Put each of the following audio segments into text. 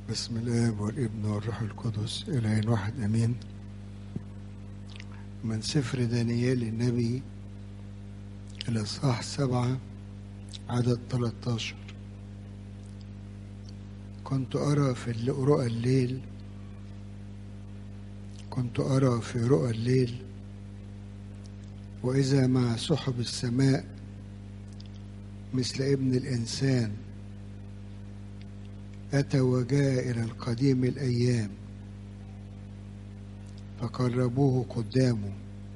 بسم الله والابن والروح القدس إله واحد أمين من سفر دانيال النبي الإصحاح سبعة عدد 13 كنت أرى في رؤى الليل كنت أرى في رؤى الليل وإذا مع سحب السماء مثل ابن الإنسان أتى وجاء إلى القديم الأيام فقربوه قدامه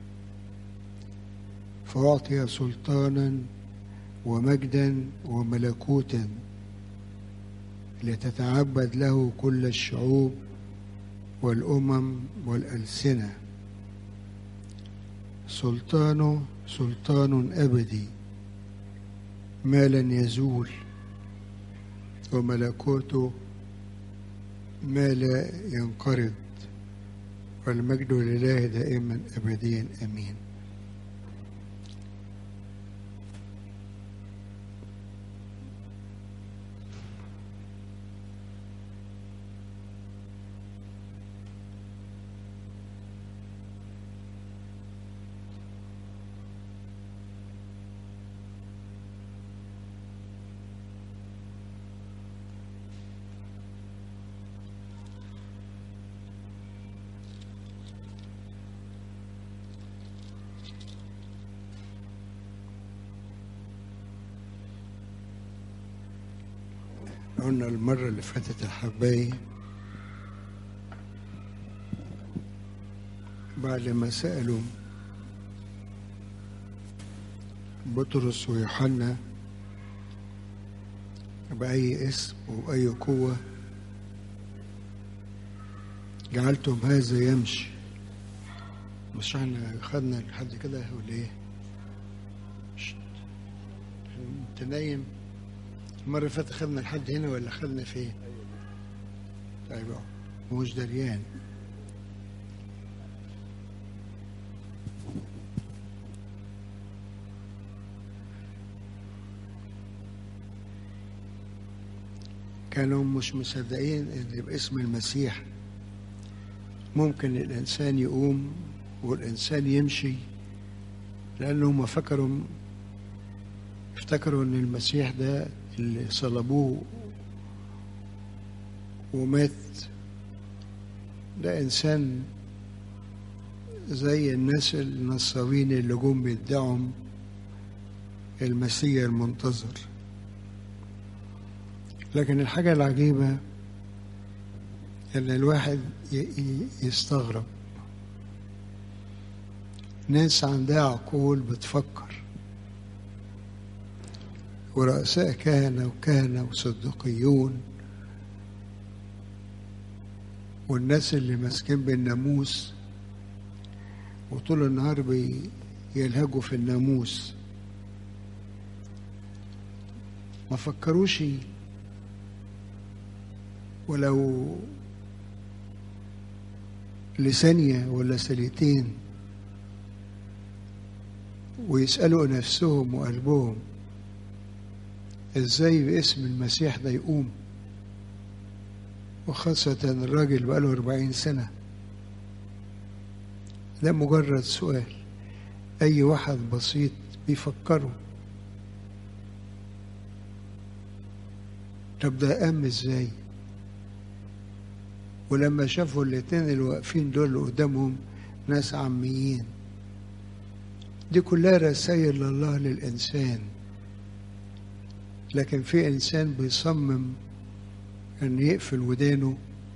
فأعطي سلطانا ومجدا وملكوتا لتتعبد له كل الشعوب والأمم والألسنة سلطانه سلطان أبدي ما لن يزول وملكوته ما لا ينقرض والمجد لله دائما أبديا أمين قلنا المرة اللي فاتت يا حبايبي بعد ما سألوا بطرس ويوحنا بأي اسم وبأي قوة جعلتم هذا يمشي مش احنا خدنا لحد كده ولا ايه؟ انت نايم المرة اللي فاتت خدنا لحد هنا ولا خدنا فين؟ طيب مش دريان كانوا مش مصدقين ان باسم المسيح ممكن الانسان يقوم والانسان يمشي لانهم فكروا افتكروا ان المسيح ده اللي صلبوه ومات ده انسان زي الناس النصابين اللي جم بيدعوا المسيح المنتظر لكن الحاجة العجيبة ان الواحد يستغرب ناس عندها عقول بتفكر ورؤساء كهنة وكهنة وصدقيون والناس اللي ماسكين بالناموس وطول النهار بيلهجوا في الناموس ما فكروش ولو لثانية ولا سنتين ويسألوا نفسهم وقلبهم ازاي باسم المسيح ده يقوم وخاصة الراجل بقاله أربعين سنة ده مجرد سؤال أي واحد بسيط بيفكره طب ده قام ازاي ولما شافوا الاتنين اللي واقفين دول اللي قدامهم ناس عاميين دي كلها رسائل لله للإنسان لكن في إنسان بيصمم أن يقفل ودانه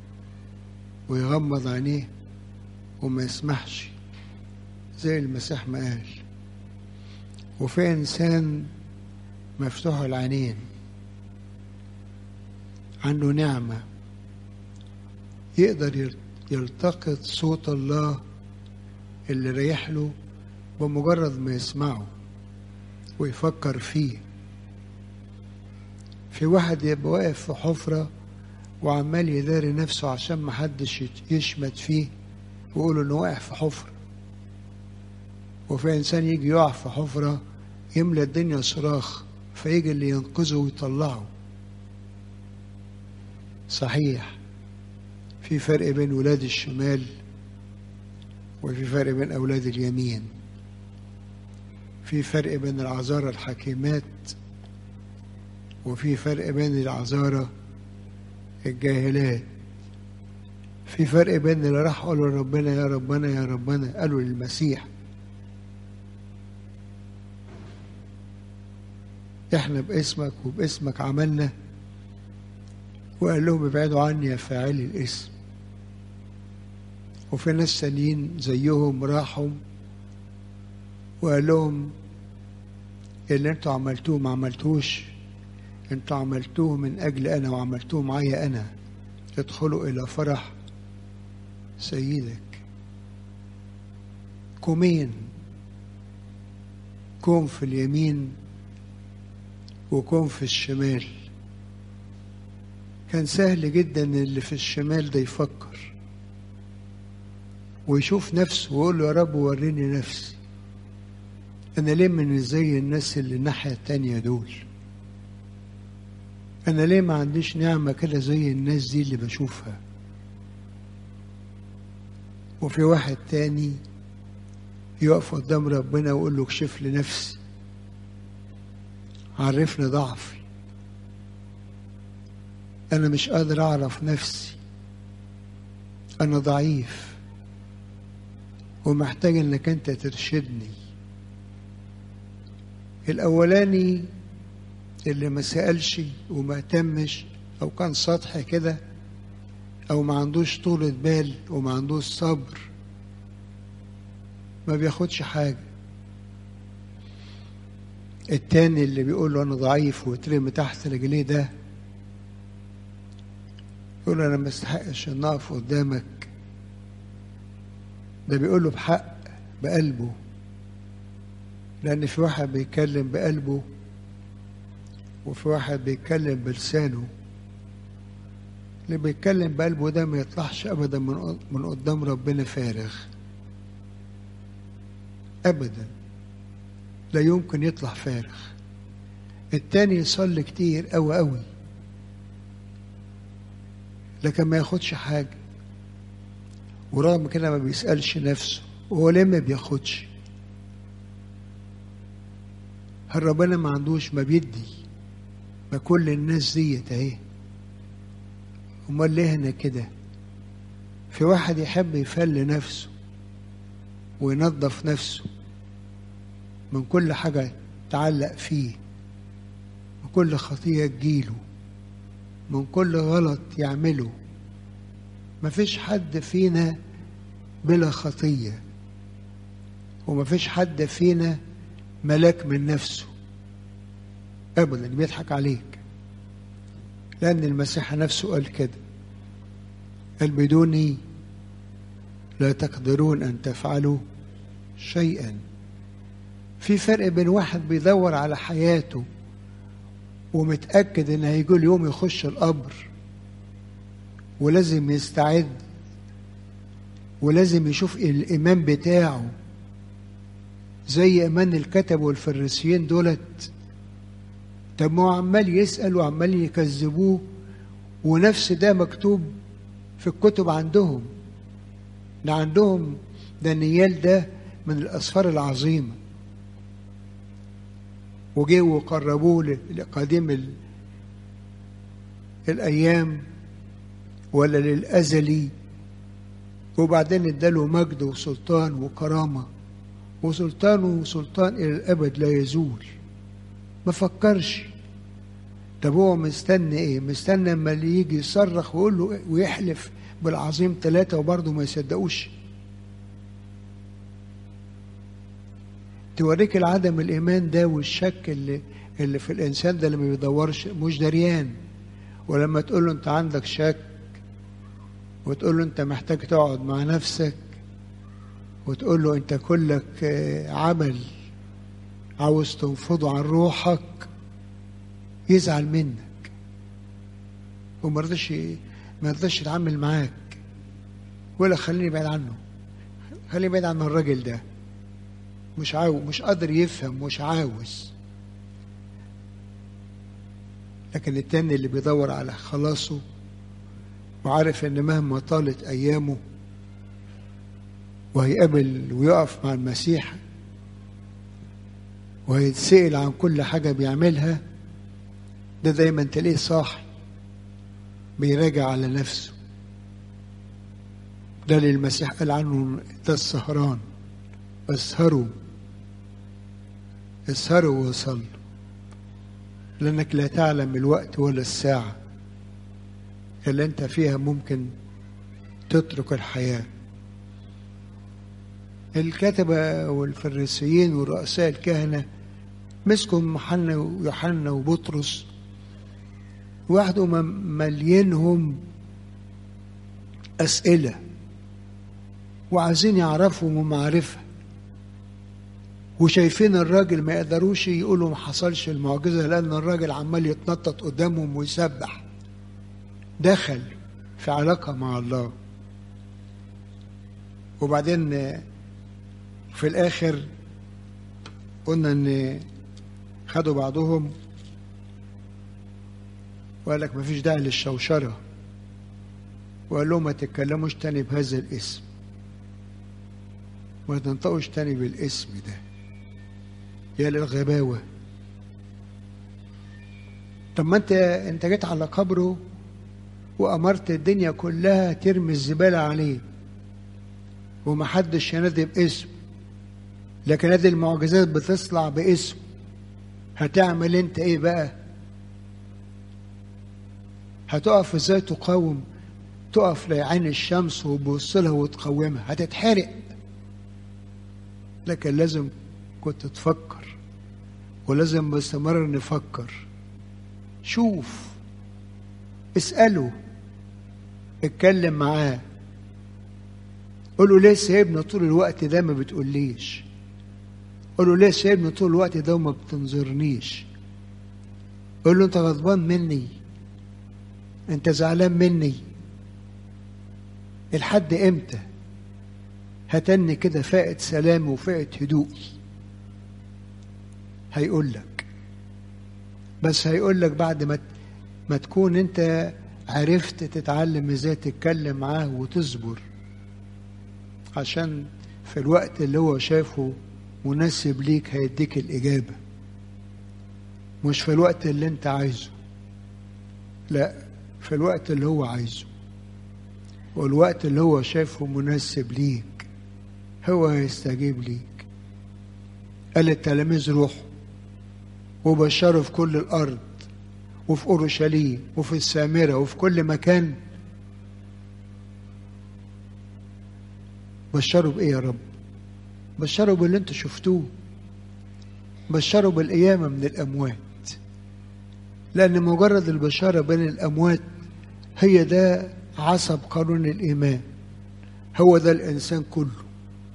ويغمض عينيه وما يسمحش زي المسيح ما قال وفي إنسان مفتوح العينين عنده نعمة يقدر يلتقط صوت الله اللي ريح له بمجرد ما يسمعه ويفكر فيه في واحد يبقى واقف في حفرة وعمال يداري نفسه عشان محدش يشمت فيه ويقول انه واقع في حفرة وفي انسان يجي يقع في حفرة يملى الدنيا صراخ فيجي اللي ينقذه ويطلعه صحيح في فرق بين ولاد الشمال وفي فرق بين أولاد اليمين في فرق بين العذارى الحكيمات وفي فرق بين العذارى الجاهلات في فرق بين اللي راح قالوا لربنا يا ربنا يا ربنا قالوا للمسيح احنا باسمك وباسمك عملنا وقال لهم ابعدوا عني يا فاعلي الاسم وفي ناس تانيين زيهم راحوا وقال لهم اللي انتوا عملتوه ما عملتوش انتوا عملتوه من اجل انا وعملتوه معايا انا ادخلوا الى فرح سيدك كومين كوم في اليمين وكوم في الشمال كان سهل جدا اللي في الشمال ده يفكر ويشوف نفسه ويقول له يا رب وريني نفسي انا ليه من زي الناس اللي الناحيه التانيه دول انا ليه ما عنديش نعمه كده زي الناس دي اللي بشوفها وفي واحد تاني يقف قدام ربنا ويقول له اكشف لي نفسي عرفني ضعفي انا مش قادر اعرف نفسي انا ضعيف ومحتاج انك انت ترشدني الاولاني اللي ما سالش وما اهتمش او كان سطحي كده او ما عندوش طولة بال وما عندوش صبر ما بياخدش حاجة التاني اللي بيقول له انا ضعيف ويترمي تحت رجليه ده يقول له انا ما استحقش ان اقف قدامك ده بيقول له بحق بقلبه لان في واحد بيتكلم بقلبه وفي واحد بيتكلم بلسانه اللي بيتكلم بقلبه ده ما يطلعش ابدا من من قدام ربنا فارغ ابدا لا يمكن يطلع فارغ التاني يصلي كتير قوي قوي لكن ما ياخدش حاجه ورغم كده ما بيسالش نفسه وهو ليه ما بياخدش هل ربنا ما عندوش ما بيدي ما كل الناس ديت اهي امال ليه هنا كده في واحد يحب يفل نفسه وينظف نفسه من كل حاجة تعلق فيه من كل خطية تجيله من كل غلط يعمله مفيش حد فينا بلا خطية ومفيش حد فينا ملاك من نفسه أبدا بيضحك عليك لأن المسيح نفسه قال كده قال بدوني لا تقدرون أن تفعلوا شيئا في فرق بين واحد بيدور على حياته ومتأكد إن هيجي اليوم يخش القبر ولازم يستعد ولازم يشوف الإيمان بتاعه زي إيمان الكتب والفريسيين دولت طب ما هو عمال يسأل وعمال يكذبوه ونفس ده مكتوب في الكتب عندهم ده عندهم دانيال ده من الأسفار العظيمة وجه وقربوه لقديم ال... الأيام ولا للأزلي وبعدين اداله مجد وسلطان وكرامة وسلطانه وسلطان إلى الأبد لا يزول ما فكرش طب هو مستني ايه مستني اما اللي يجي يصرخ ويقول له ويحلف بالعظيم ثلاثة وبرضه ما يصدقوش توريك العدم الإيمان ده والشك اللي اللي في الإنسان ده اللي ما بيدورش مش دريان ولما تقول له أنت عندك شك وتقول له أنت محتاج تقعد مع نفسك وتقول له أنت كلك عمل عاوز تنفضه عن روحك يزعل منك وما رضاش ما رضاش يتعامل معاك ولا خليني بعيد عنه خليني بعيد عن الراجل ده مش عاوز مش قادر يفهم مش عاوز لكن التاني اللي بيدور على خلاصه وعارف ان مهما طالت ايامه وهيقابل ويقف مع المسيح وهيتسأل عن كل حاجة بيعملها ده دايما تلاقيه صاحي بيراجع على نفسه ده اللي المسيح قال عنه ده السهران اسهروا اسهروا وصلوا لأنك لا تعلم الوقت ولا الساعة اللي أنت فيها ممكن تترك الحياة الكتبة والفريسيين ورؤساء الكهنة مسكوا محنا ويوحنا وبطرس واحدة ملينهم أسئلة وعايزين يعرفوا معرفة وشايفين الراجل ما يقدروش يقولوا ما حصلش المعجزة لأن الراجل عمال يتنطط قدامهم ويسبح دخل في علاقة مع الله وبعدين في الآخر قلنا إن خدوا بعضهم وقال لك مفيش داعي للشوشرة وقال لهم ما تتكلموش تاني بهذا الاسم ما تنطقوش تاني بالاسم ده يا للغباوة طب ما انت انت جيت على قبره وأمرت الدنيا كلها ترمي الزبالة عليه ومحدش ينادي باسم لكن هذه المعجزات بتصلع باسم هتعمل انت ايه بقى هتقف ازاي تقاوم تقف لعين الشمس وتبص لها وتقومها هتتحرق لكن لازم كنت تفكر ولازم باستمرار نفكر شوف اسأله اتكلم معاه قول له ليه سايبنا طول الوقت ده ما بتقوليش قول له ليه سايبني طول الوقت ده وما بتنظرنيش قول له انت غضبان مني انت زعلان مني الحد امتى هتني كده فائت سلامي وفائت هدوئي هيقول لك بس هيقول لك بعد ما ما تكون انت عرفت تتعلم ازاي تتكلم معاه وتصبر عشان في الوقت اللي هو شافه مناسب ليك هيديك الإجابة مش في الوقت اللي انت عايزه لا في الوقت اللي هو عايزه والوقت اللي هو شايفه مناسب ليك هو هيستجيب ليك قال التلاميذ روحوا وبشروا في كل الأرض وفي أورشليم وفي السامرة وفي كل مكان بشروا بإيه يا رب بشروا باللي انتوا شفتوه بشروا بالقيامة من الأموات لأن مجرد البشارة بين الأموات هي ده عصب قانون الإيمان هو ده الإنسان كله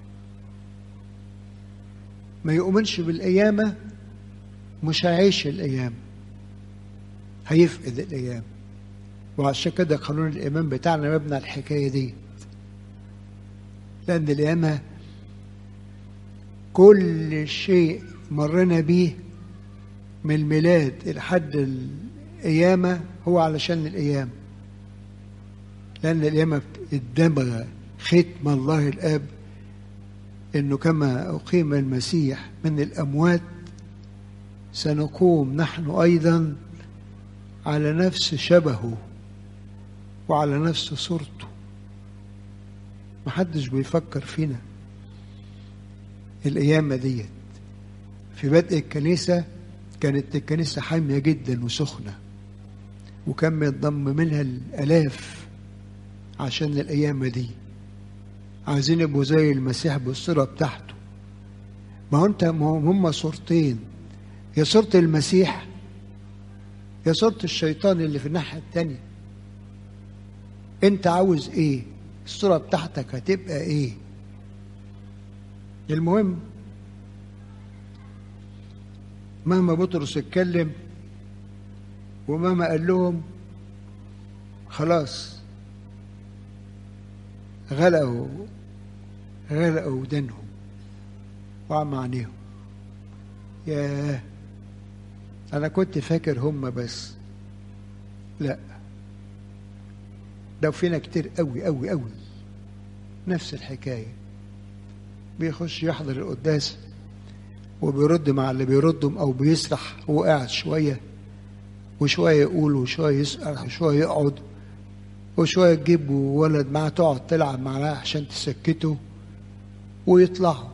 ما يؤمنش بالقيامة مش هيعيش القيامة هيفقد القيامة وعشان كده قانون الإيمان بتاعنا مبنى على الحكاية دي لأن القيامة كل شيء مرنا بيه من الميلاد لحد القيامة هو علشان القيامة لأن القيامة اتدمغ ختم الله الآب إنه كما أقيم المسيح من الأموات سنقوم نحن أيضا على نفس شبهه وعلى نفس صورته محدش بيفكر فينا القيامة ديت في بدء الكنيسة كانت الكنيسة حامية جدا وسخنة وكان بينضم منها الآلاف عشان القيامة دي عايزين يبقوا زي المسيح بالصورة بتاعته ما هو انت ما هم صورتين يا صورة المسيح يا صورة الشيطان اللي في الناحية التانية انت عاوز ايه الصورة بتاعتك هتبقى ايه المهم مهما بطرس اتكلم ومهما قال لهم خلاص غلقوا غلقوا ودانهم وعم عينيهم ياه انا كنت فاكر هم بس لا ده فينا كتير قوي قوي قوي نفس الحكاية بيخش يحضر القداس وبيرد مع اللي بيردهم أو بيسرح هو قاعد شوية وشوية يقول وشوية يسأل وشوية يقعد وشوية تجيب ولد معاه تقعد تلعب معاه عشان تسكته ويطلعوا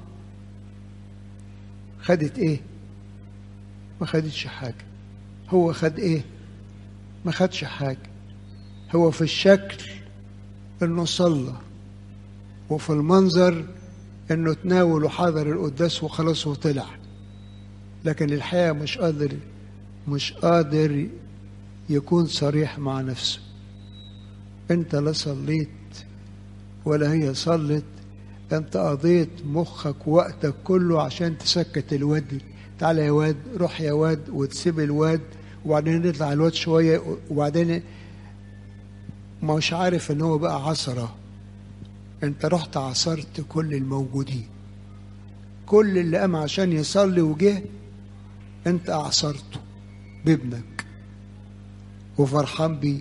خدت ايه ما خدتش حاجة هو خد ايه ما خدش حاجة هو في الشكل انه صلى وفي المنظر انه تناول وحضر القداس وخلاص وطلع لكن الحقيقة مش قادر مش قادر يكون صريح مع نفسه انت لا صليت ولا هي صلت انت قضيت مخك وقتك كله عشان تسكت الواد تعالى يا واد روح يا واد وتسيب الواد وبعدين يطلع الواد شوية وبعدين مش عارف ان هو بقى عصرة انت رحت عصرت كل الموجودين كل اللي قام عشان يصلي وجه انت اعصرته بابنك وفرحان بيه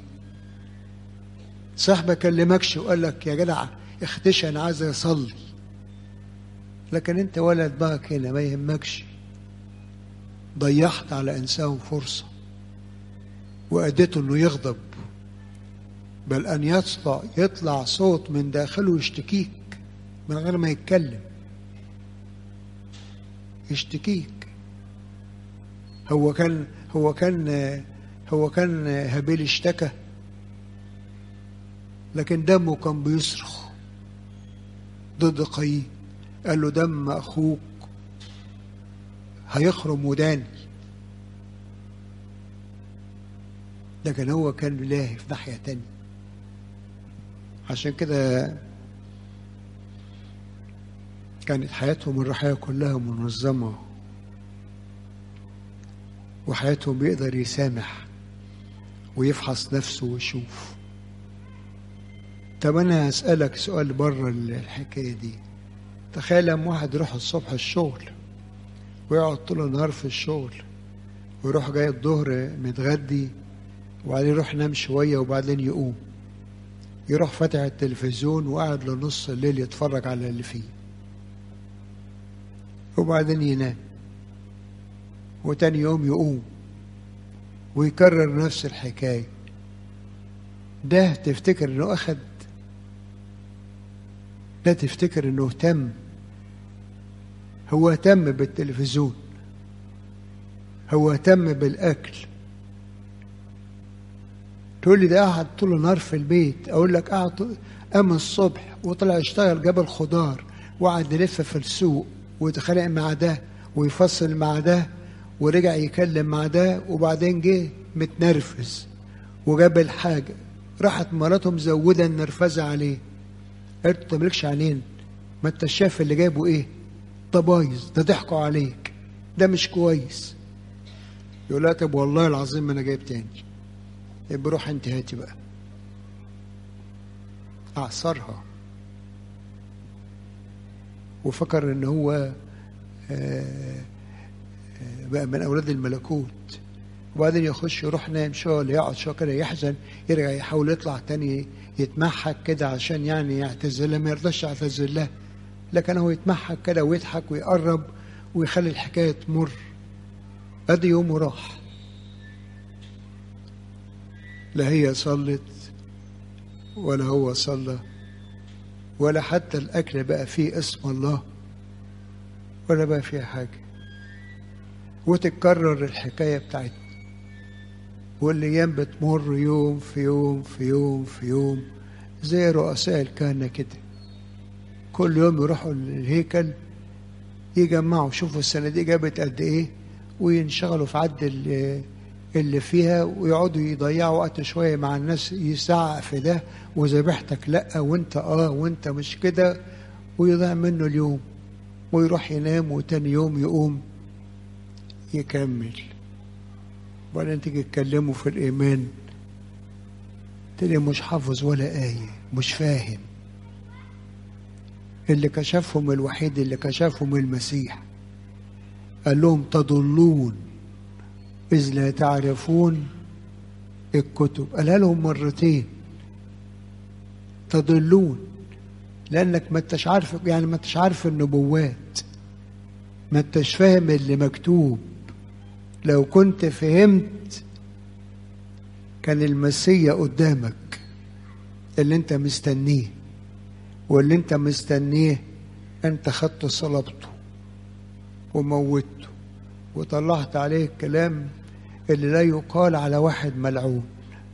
صاحبك كلمكش وقال لك يا جدع اختشي انا عايز اصلي لكن انت ولا دماغك هنا ما يهمكش ضيعت على انسان فرصه واديته انه يغضب بل ان يطلع يطلع صوت من داخله يشتكيك من غير ما يتكلم يشتكيك هو كان هو كان هو كان هابيل اشتكى لكن دمه كان بيصرخ ضد قايين قال له دم اخوك هيخرم وداني لكن هو كان لاهي في ناحية تانية عشان كده كانت حياتهم الروحية كلها منظمة وحياتهم بيقدر يسامح ويفحص نفسه ويشوف طب أنا هسألك سؤال بره الحكاية دي تخيل لما واحد يروح الصبح الشغل ويقعد طول النهار في الشغل ويروح جاي الظهر متغدي وبعدين يروح ينام شوية وبعدين يقوم يروح فاتح التلفزيون وقاعد لنص الليل يتفرج على اللي فيه وبعدين ينام وتاني يوم يقوم ويكرر نفس الحكاية ده تفتكر انه اخد ده تفتكر انه اهتم هو اهتم بالتلفزيون هو اهتم بالاكل تقول لي ده قعد طول النهار في البيت اقول لك قعد قام الصبح وطلع يشتغل جاب الخضار وقعد يلف في السوق ويتخانق مع ده ويفصل مع ده ورجع يكلم مع ده وبعدين جه متنرفز وجاب الحاجة راحت مراته مزودة النرفزة عليه قالت له مالكش علينا ما انت شايف اللي جايبه ايه ده بايظ ده ضحكوا عليك ده مش كويس يقول لها طب والله العظيم ما انا جايب تاني يبقى روح انت هاتي بقى اعصرها وفكر ان هو بقى من اولاد الملكوت وبعدين يخش يروح نايم شغل يقعد شويه كده يحزن يرجع يحاول يطلع تاني يتمحك كده عشان يعني يعتذر لها ما يرضاش يعتذر لها لكن هو يتمحك كده ويضحك ويقرب ويخلي الحكايه تمر ادي يومه راح لا هي صلت ولا هو صلى ولا حتى الاكل بقى فيه اسم الله ولا بقى فيها حاجه وتتكرر الحكايه بتاعتنا والايام بتمر يوم في يوم في يوم في يوم زي رؤساء الكهنه كده كل يوم يروحوا الهيكل يجمعوا شوفوا السنه دي جابت قد ايه وينشغلوا في عد اللي فيها ويقعدوا يضيعوا وقت شويه مع الناس يسعق في ده وذبيحتك لا وانت اه وانت مش كده ويضيع منه اليوم ويروح ينام وتاني يوم يقوم يكمل وبعدين تيجي تكلمه في الإيمان تلاقي مش حافظ ولا آية مش فاهم اللي كشفهم الوحيد اللي كشفهم المسيح قال لهم تضلون إذ لا تعرفون الكتب قالها لهم مرتين تضلون لانك ما انتش عارف يعني ما انتش عارف النبوات ما انتش فاهم اللي مكتوب لو كنت فهمت كان المسيا قدامك اللي انت مستنيه واللي انت مستنيه انت خدته صلبته وموته وطلعت عليه الكلام اللي لا يقال على واحد ملعون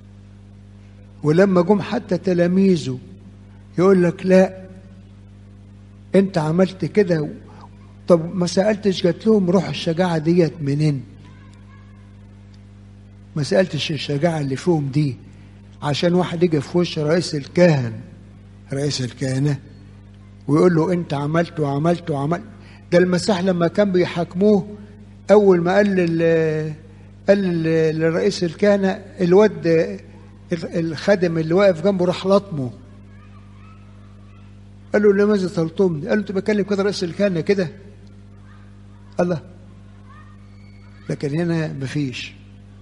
ولما جم حتى تلاميذه يقول لك لا انت عملت كده طب ما سالتش جات لهم روح الشجاعه ديت منين ما سالتش الشجاعه اللي فيهم دي عشان واحد يجي في وش رئيس الكهن رئيس الكهنه ويقول له انت عملت وعملت وعملت ده المسيح لما كان بيحاكموه اول ما قال لل قال لرئيس الكهنه الواد الخادم اللي واقف جنبه راح لطمه قال له لماذا تلطمني؟ قال له انت بكلم كده رئيس الكهنه كده الله لكن هنا مفيش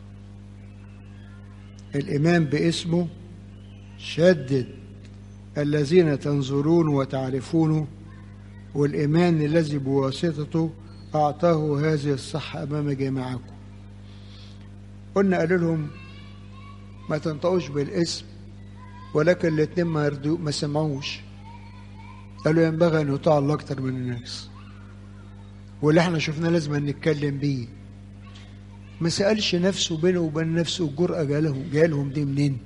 الإمام باسمه شدد الذين تنظرون وتعرفون والإيمان الذي بواسطته أعطاه هذه الصحة أمام جماعكم قلنا قالوا لهم ما تنطقوش بالاسم ولكن الاثنين ما يردو ما سمعوش قالوا ينبغي أن يطاع الله أكتر من الناس واللي احنا شفناه لازم نتكلم بيه ما سألش نفسه بينه وبين نفسه الجرأة جالهم جالهم دي منين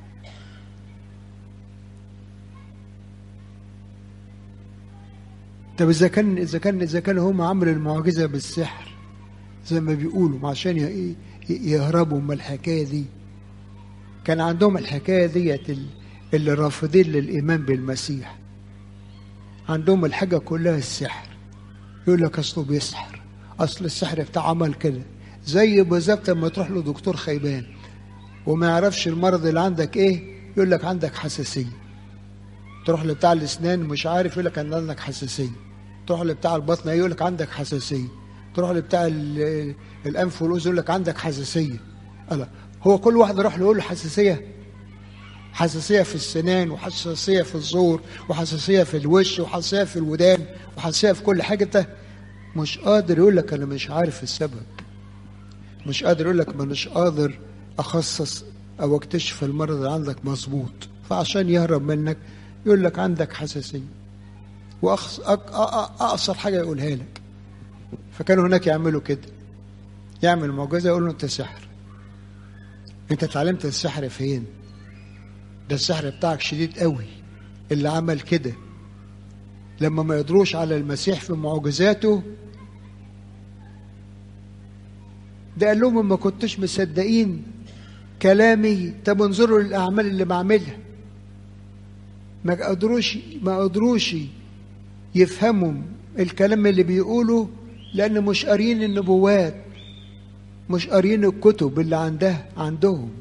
طب إذا كان إذا كان إذا كان هم عملوا المعجزة بالسحر زي ما بيقولوا عشان يهربوا من الحكاية دي كان عندهم الحكاية ديت اللي رافضين للإيمان بالمسيح عندهم الحاجة كلها السحر يقول لك أصله بيسحر أصل السحر بتاع عمل كده زي بالظبط لما تروح له دكتور خيبان وما يعرفش المرض اللي عندك ايه يقول لك عندك حساسيه تروح لبتاع الاسنان مش عارف يقول لك عندك حساسيه تروح لبتاع البطن يقول لك عندك حساسيه تروح لبتاع الانف والاذن يقول لك عندك حساسيه الله هو كل واحد يروح له يقول له حساسيه حساسيه في السنان وحساسيه في الزور وحساسيه في الوش وحساسيه في الودان وحساسيه في كل حاجه انت مش قادر يقول لك انا مش عارف السبب مش قادر يقول لك مش قادر اخصص او اكتشف المرض اللي عندك مظبوط فعشان يهرب منك يقول لك عندك حساسيه واقصر حاجه يقولها لك فكانوا هناك يعملوا كده يعمل معجزه يقول له انت سحر انت اتعلمت السحر فين ده السحر بتاعك شديد قوي اللي عمل كده لما ما يقدروش على المسيح في معجزاته ده قال لهم ما كنتوش مصدقين كلامي طب انظروا للاعمال اللي بعملها ما قدروش ما قدروش يفهموا الكلام اللي بيقوله لان مش قاريين النبوات مش قاريين الكتب اللي عندها عندهم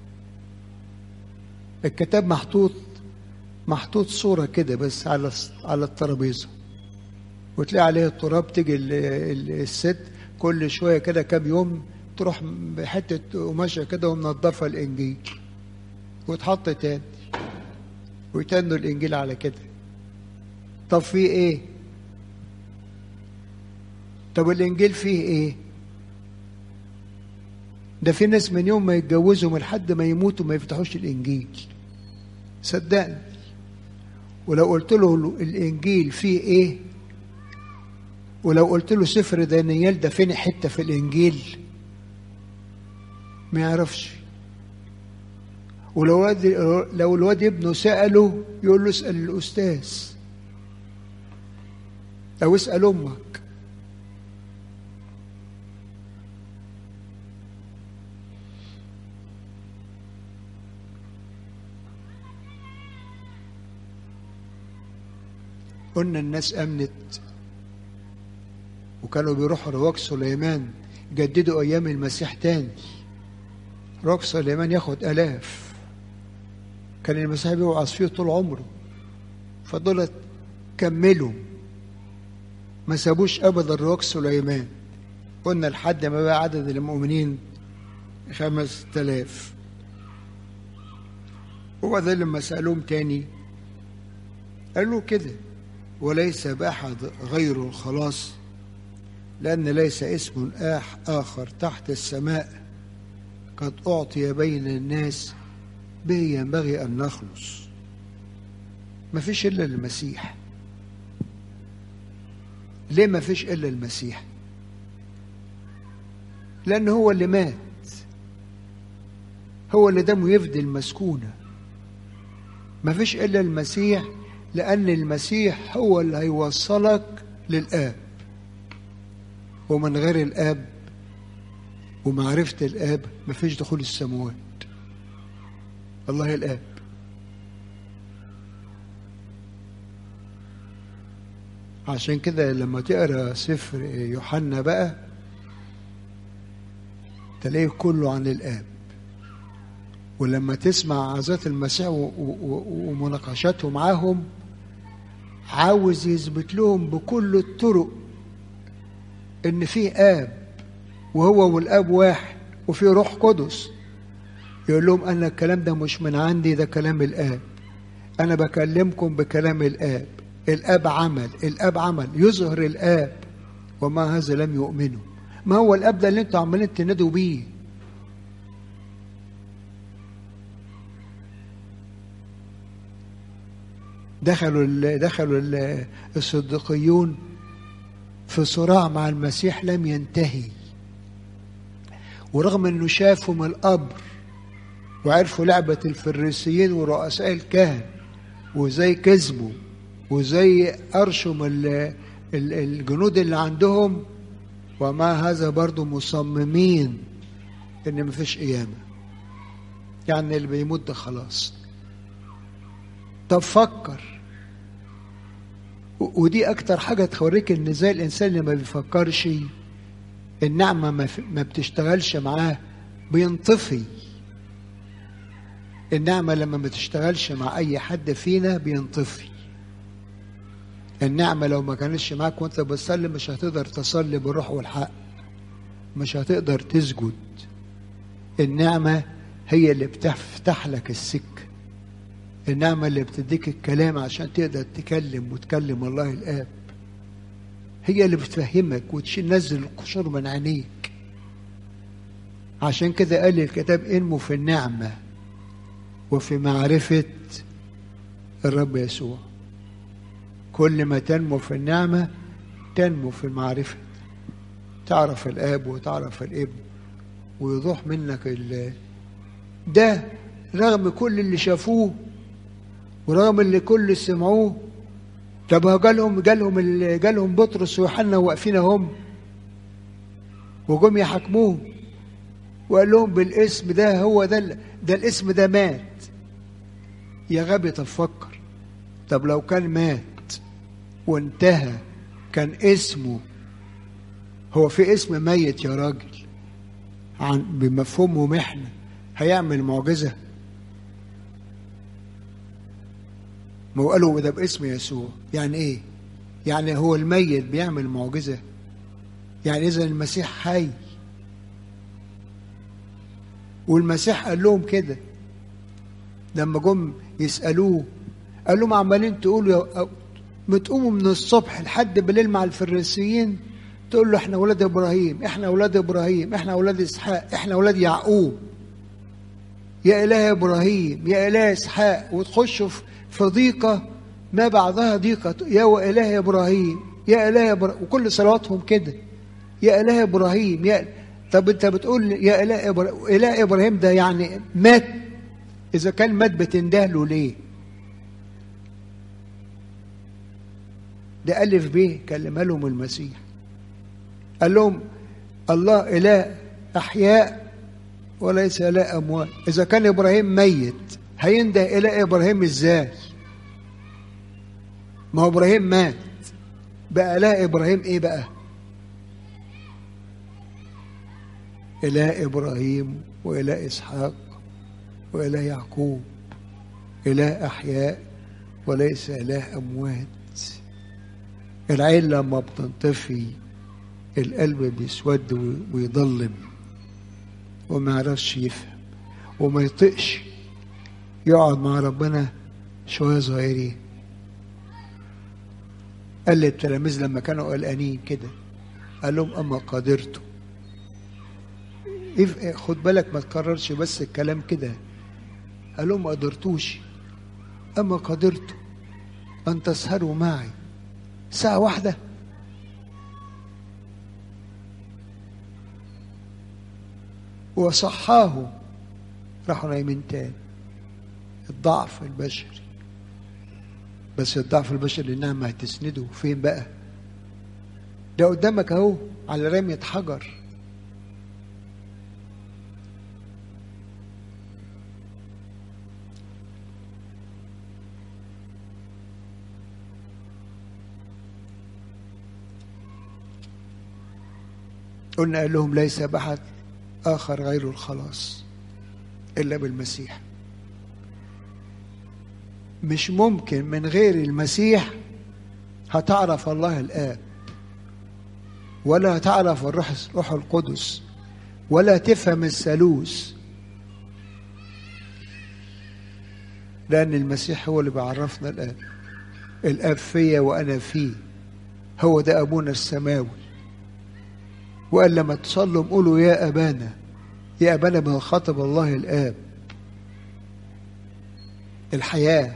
الكتاب محطوط محطوط صوره كده بس على على الترابيزه وتلاقي عليه التراب تيجي الست كل شويه كده كام يوم تروح بحته قماشه كده ومنضفه الانجيل وتحط تاني ويتنوا الانجيل على كده طب فيه ايه طب الانجيل فيه ايه ده في ناس من يوم ما يتجوزوا من لحد ما يموتوا ما يفتحوش الانجيل صدقني ولو قلت له الانجيل فيه ايه ولو قلت له سفر دانيال ده فين حته في الانجيل ما يعرفش ولو الواد لو الواد ابنه ساله يقول له اسال الاستاذ او اسال امك قلنا الناس امنت وكانوا بيروحوا رواق سليمان جددوا ايام المسيح تاني رواق سليمان ياخد الاف كان المسيح بيوعظ فيه طول عمره فدولت كملوا ما سابوش ابدا رواق سليمان قلنا لحد ما بقى عدد المؤمنين خمس تلاف وبعدين لما سألوهم تاني قال له كده وليس بأحد غير الخلاص لأن ليس اسم آح آخر تحت السماء قد أعطي بين الناس به ينبغي أن نخلص ما فيش إلا المسيح ليه ما فيش إلا المسيح لأن هو اللي مات هو اللي دمه يفدي المسكونة ما فيش إلا المسيح لأن المسيح هو اللي هيوصلك للآب ومن غير الآب ومعرفة الآب ما فيش دخول السماوات الله الآب عشان كده لما تقرا سفر يوحنا بقى تلاقيه كله عن الآب ولما تسمع عظات المسيح ومناقشاته معاهم عاوز يثبت لهم بكل الطرق ان في اب وهو والاب واحد وفي روح قدس يقول لهم انا الكلام ده مش من عندي ده كلام الاب انا بكلمكم بكلام الاب الاب عمل الاب عمل يظهر الاب وما هذا لم يؤمنوا ما هو الاب ده اللي انتوا عمالين تنادوا بيه دخلوا ال دخلوا ال الصديقيون في صراع مع المسيح لم ينتهي ورغم انه شافوا من القبر وعرفوا لعبة الفريسيين ورؤساء الكهن وزي كذبوا وزي أرشم الجنود اللي عندهم ومع هذا برضو مصممين ان مفيش قيامة يعني اللي بيموت ده خلاص طب فكر ودي اكتر حاجه توريك ان زي الانسان اللي ما بيفكرش النعمه ما, ما بتشتغلش معاه بينطفي النعمه لما ما تشتغلش مع اي حد فينا بينطفي النعمه لو ما كانتش معاك وانت بتصلي مش هتقدر تصلي بالروح والحق مش هتقدر تسجد النعمه هي اللي بتفتح لك السكه النعمة اللي بتديك الكلام عشان تقدر تكلم وتكلم الله الآب هي اللي بتفهمك وتنزل القشور من عينيك عشان كده قال الكتاب انمو في النعمة وفي معرفة الرب يسوع كل ما تنمو في النعمة تنمو في المعرفة تعرف الآب وتعرف الابن ويضوح منك ال ده رغم كل اللي شافوه ورغم اللي كل سمعوه طب هو جالهم جالهم جالهم بطرس ويوحنا واقفين هم وجم يحاكموهم وقال لهم بالاسم ده هو ده ده الاسم ده مات يا غبي طب فكر طب لو كان مات وانتهى كان اسمه هو في اسم ميت يا راجل عن بمفهومهم احنا هيعمل معجزه ما هو قالوا ده باسم يسوع يعني ايه يعني هو الميت بيعمل معجزة يعني إذا المسيح حي والمسيح قال لهم كده لما جم يسألوه قال لهم عمالين تقولوا بتقوموا من الصبح لحد بالليل مع الفريسيين تقول له احنا ولاد ابراهيم احنا ولاد ابراهيم احنا ولاد اسحاق احنا ولاد يعقوب يا اله ابراهيم يا اله اسحاق وتخشوا في ضيقه ما بعدها ضيقه يا اله ابراهيم يا اله إبراهيم وكل صلواتهم كده يا اله ابراهيم يا طب انت بتقول يا اله ابراهيم اله ابراهيم ده يعني مات اذا كان مات بتنده له ليه ده ألف ب كلمها لهم المسيح قال لهم الله إله أحياء وليس إله أموات إذا كان إبراهيم ميت هينده إله إبراهيم إزاي ما هو إبراهيم مات بقى إله إبراهيم إيه بقى إله إبراهيم وإله إسحاق وإله يعقوب إله أحياء وليس إله أموات العين لما بتنطفي القلب بيسود ويضلم وما يعرفش يفهم وما يطقش يقعد مع ربنا شوية صغيرين قال للتلاميذ لما كانوا قلقانين كده قال لهم اما قدرتم إف- خد بالك ما تكررش بس الكلام كده قال لهم ما قدرتوش اما قدرتم ان تسهروا معي ساعة واحدة وصحاه راحوا نايمين تاني الضعف البشري بس الضعف البشري انها ما هتسنده فين بقى ده قدامك اهو على رمية حجر قلنا قال لهم ليس بحث آخر غير الخلاص إلا بالمسيح مش ممكن من غير المسيح هتعرف الله الآب ولا هتعرف الروح الروح القدس ولا تفهم الثالوث لأن المسيح هو اللي بيعرفنا الآب الآب فيا وأنا فيه هو ده أبونا السماوي وقال لما تصلوا قولوا يا أبانا يا أبانا من خاطب الله الآب الحياة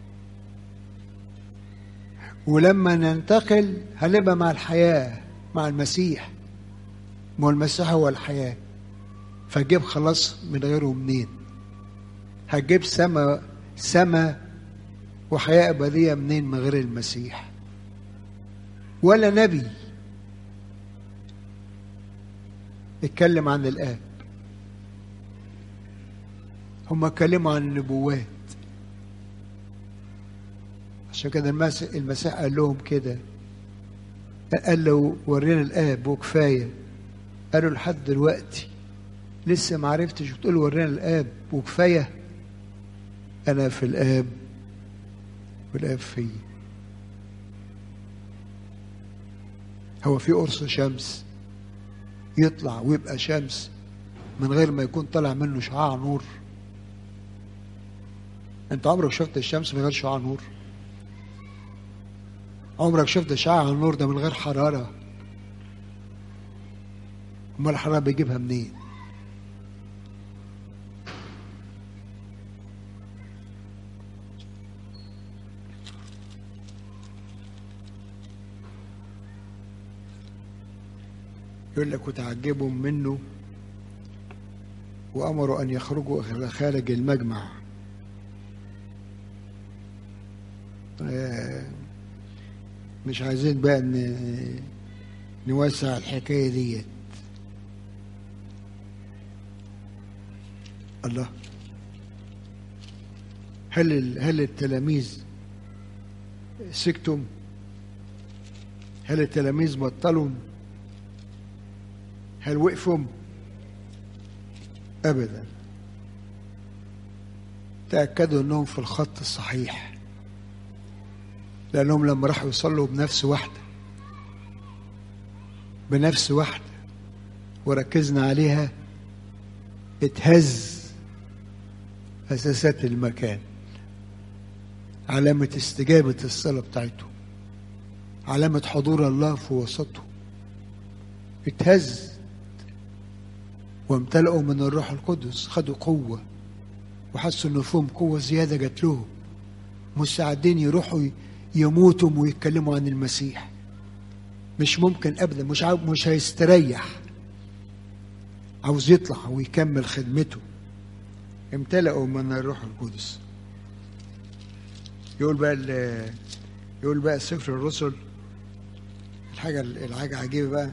ولما ننتقل هنبقى مع الحياة مع المسيح ما هو المسيح هو الحياة فجيب خلاص من غيره منين هتجيب سما سما وحياة أبدية منين من غير المسيح ولا نبي اتكلم عن الآب هم اتكلموا عن النبوات عشان كده المسيح, المسيح قال لهم كده قال له ورينا الآب وكفاية قالوا لحد دلوقتي لسه ما عرفتش بتقول ورينا الآب وكفاية أنا في الآب والآب فيا هو في قرص شمس يطلع ويبقى شمس من غير ما يكون طالع منه شعاع نور انت عمرك شفت الشمس من غير شعاع نور عمرك شفت شعاع النور ده من غير حرارة امال الحرارة بيجيبها منين يقول لك وتعجبوا منه وأمروا أن يخرجوا خارج المجمع آه، مش عايزين بقى ن- نوسع الحكاية ديت الله هل ال- هل التلاميذ سكتم هل التلاميذ بطلوا هل وقفوا ابدا تاكدوا انهم في الخط الصحيح لانهم لما راحوا يصلوا بنفس واحده بنفس واحده وركزنا عليها اتهز اساسات المكان علامه استجابه الصلاه بتاعتهم علامه حضور الله في وسطهم اتهز وامتلأوا من الروح القدس خدوا قوة وحسوا ان فيهم قوة زيادة جات لهم مستعدين يروحوا يموتوا ويتكلموا عن المسيح مش ممكن ابدا مش عاو مش هيستريح عاوز يطلع ويكمل خدمته امتلأوا من الروح القدس يقول بقى ال- يقول بقى سفر الرسل الحاجة الحاجة عجيبة بقى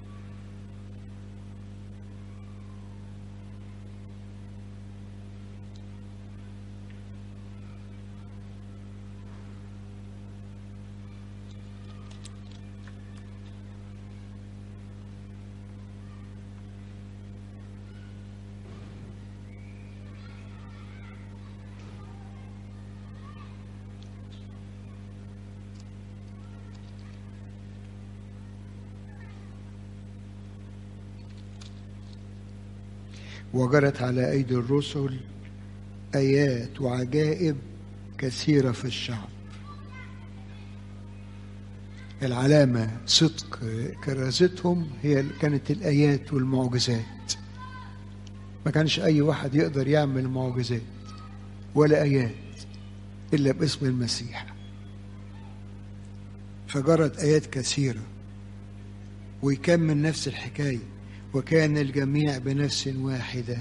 وجرت على أيدي الرسل آيات وعجائب كثيرة في الشعب العلامة صدق كرازتهم هي كانت الآيات والمعجزات ما كانش أي واحد يقدر يعمل معجزات ولا آيات إلا باسم المسيح فجرت آيات كثيرة ويكمل نفس الحكاية وكان الجميع بنفس واحدة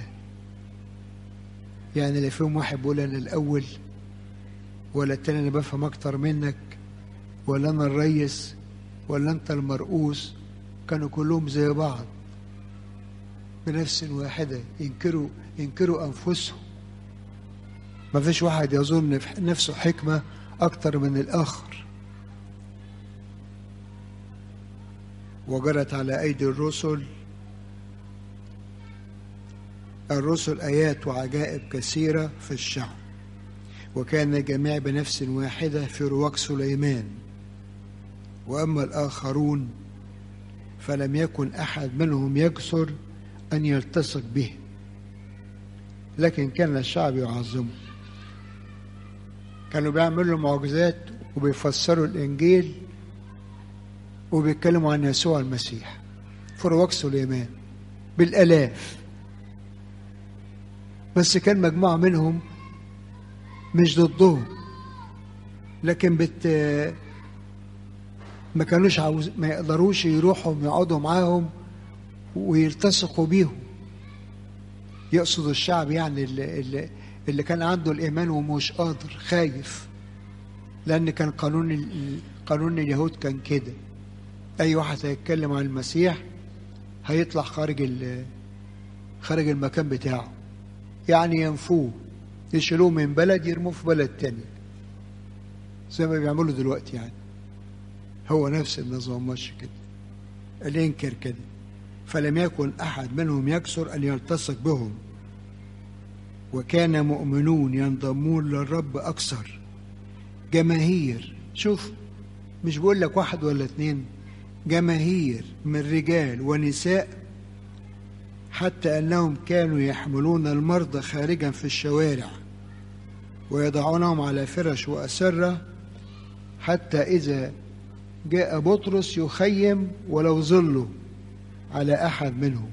يعني لا فيهم واحد بيقول أنا الأول ولا التاني أنا بفهم أكتر منك ولا أنا الريس ولا أنت المرؤوس كانوا كلهم زي بعض بنفس واحدة ينكروا ينكروا أنفسهم ما فيش واحد يظن في نفسه حكمة أكتر من الآخر وجرت على أيدي الرسل الرسل آيات وعجائب كثيرة في الشعب وكان الجميع بنفس واحدة في رواق سليمان وأما الآخرون فلم يكن أحد منهم يكثر أن يلتصق به لكن كان الشعب يعظمه كانوا بيعملوا معجزات وبيفسروا الإنجيل وبيتكلموا عن يسوع المسيح في رواق سليمان بالآلاف بس كان مجموعة منهم مش ضدهم لكن بت ما كانوش عاوز ما يقدروش يروحوا يقعدوا معاهم ويلتصقوا بيهم يقصد الشعب يعني اللي, اللي, اللي كان عنده الإيمان ومش قادر خايف لأن كان قانون قانون اليهود كان كده أي واحد هيتكلم عن المسيح هيطلع خارج خارج المكان بتاعه يعني ينفوه يشيلوه من بلد يرموه في بلد تاني زي ما بيعملوا دلوقتي يعني هو نفس النظام ماشي كده اللي ينكر كده فلم يكن أحد منهم يكسر أن يلتصق بهم وكان مؤمنون ينضمون للرب أكثر جماهير شوف مش بقول لك واحد ولا اتنين جماهير من رجال ونساء حتى أنهم كانوا يحملون المرضى خارجا في الشوارع ويضعونهم على فرش وأسرة حتى إذا جاء بطرس يخيم ولو ظله على أحد منهم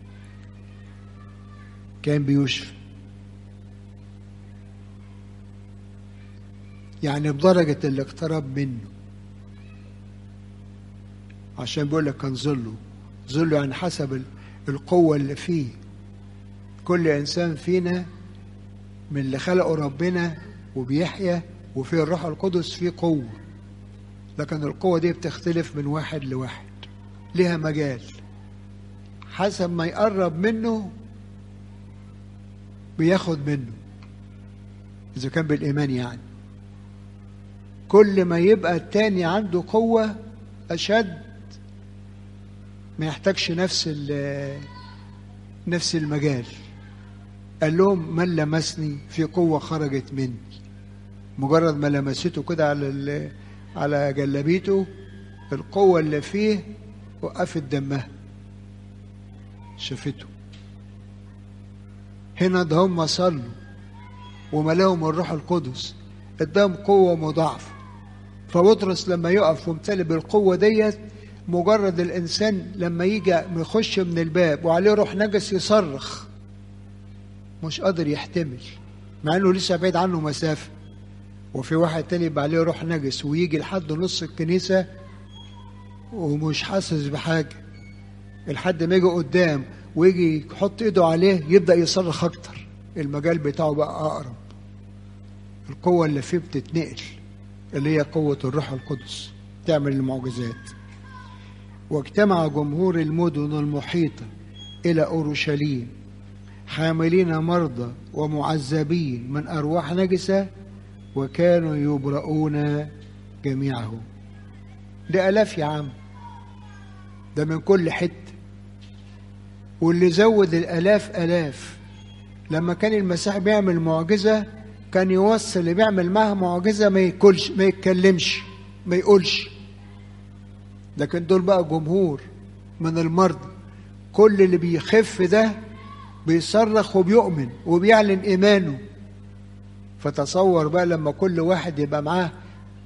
كان بيشفى يعني بدرجة اللي اقترب منه عشان بيقول لك كان ظله ظله يعني حسب القوة اللي فيه كل إنسان فينا من اللي خلقه ربنا وبيحيا وفيه الروح القدس فيه قوة لكن القوة دي بتختلف من واحد لواحد لها مجال حسب ما يقرب منه بياخد منه إذا كان بالإيمان يعني كل ما يبقى التاني عنده قوة أشد ما يحتاجش نفس نفس المجال قال لهم من لمسني في قوة خرجت مني مجرد ما لمسته كده على على جلبيته القوة اللي فيه وقفت دمها شافته هنا ده هم صلوا وملاهم الروح القدس اداهم قوة مضاعفة فبطرس لما يقف وامتلئ بالقوة ديت مجرد الإنسان لما يجي يخش من الباب وعليه روح نجس يصرخ مش قادر يحتمل مع انه لسه بعيد عنه مسافة وفي واحد تاني يبقى عليه روح نجس ويجي لحد نص الكنيسة ومش حاسس بحاجة لحد ما يجي قدام ويجي يحط ايده عليه يبدأ يصرخ أكتر المجال بتاعه بقى أقرب القوة اللي فيه بتتنقل اللي هي قوة الروح القدس تعمل المعجزات واجتمع جمهور المدن المحيطة إلى أورشليم حاملين مرضى ومعذبين من أرواح نجسة وكانوا يبرؤون جميعهم ده ألاف يا عم ده من كل حتة واللي زود الألاف ألاف لما كان المسيح بيعمل معجزة كان يوصل اللي بيعمل معها معجزة ما ياكلش ما يتكلمش ما يقولش لكن دول بقى جمهور من المرضى كل اللي بيخف ده بيصرخ وبيؤمن وبيعلن إيمانه فتصور بقى لما كل واحد يبقى معاه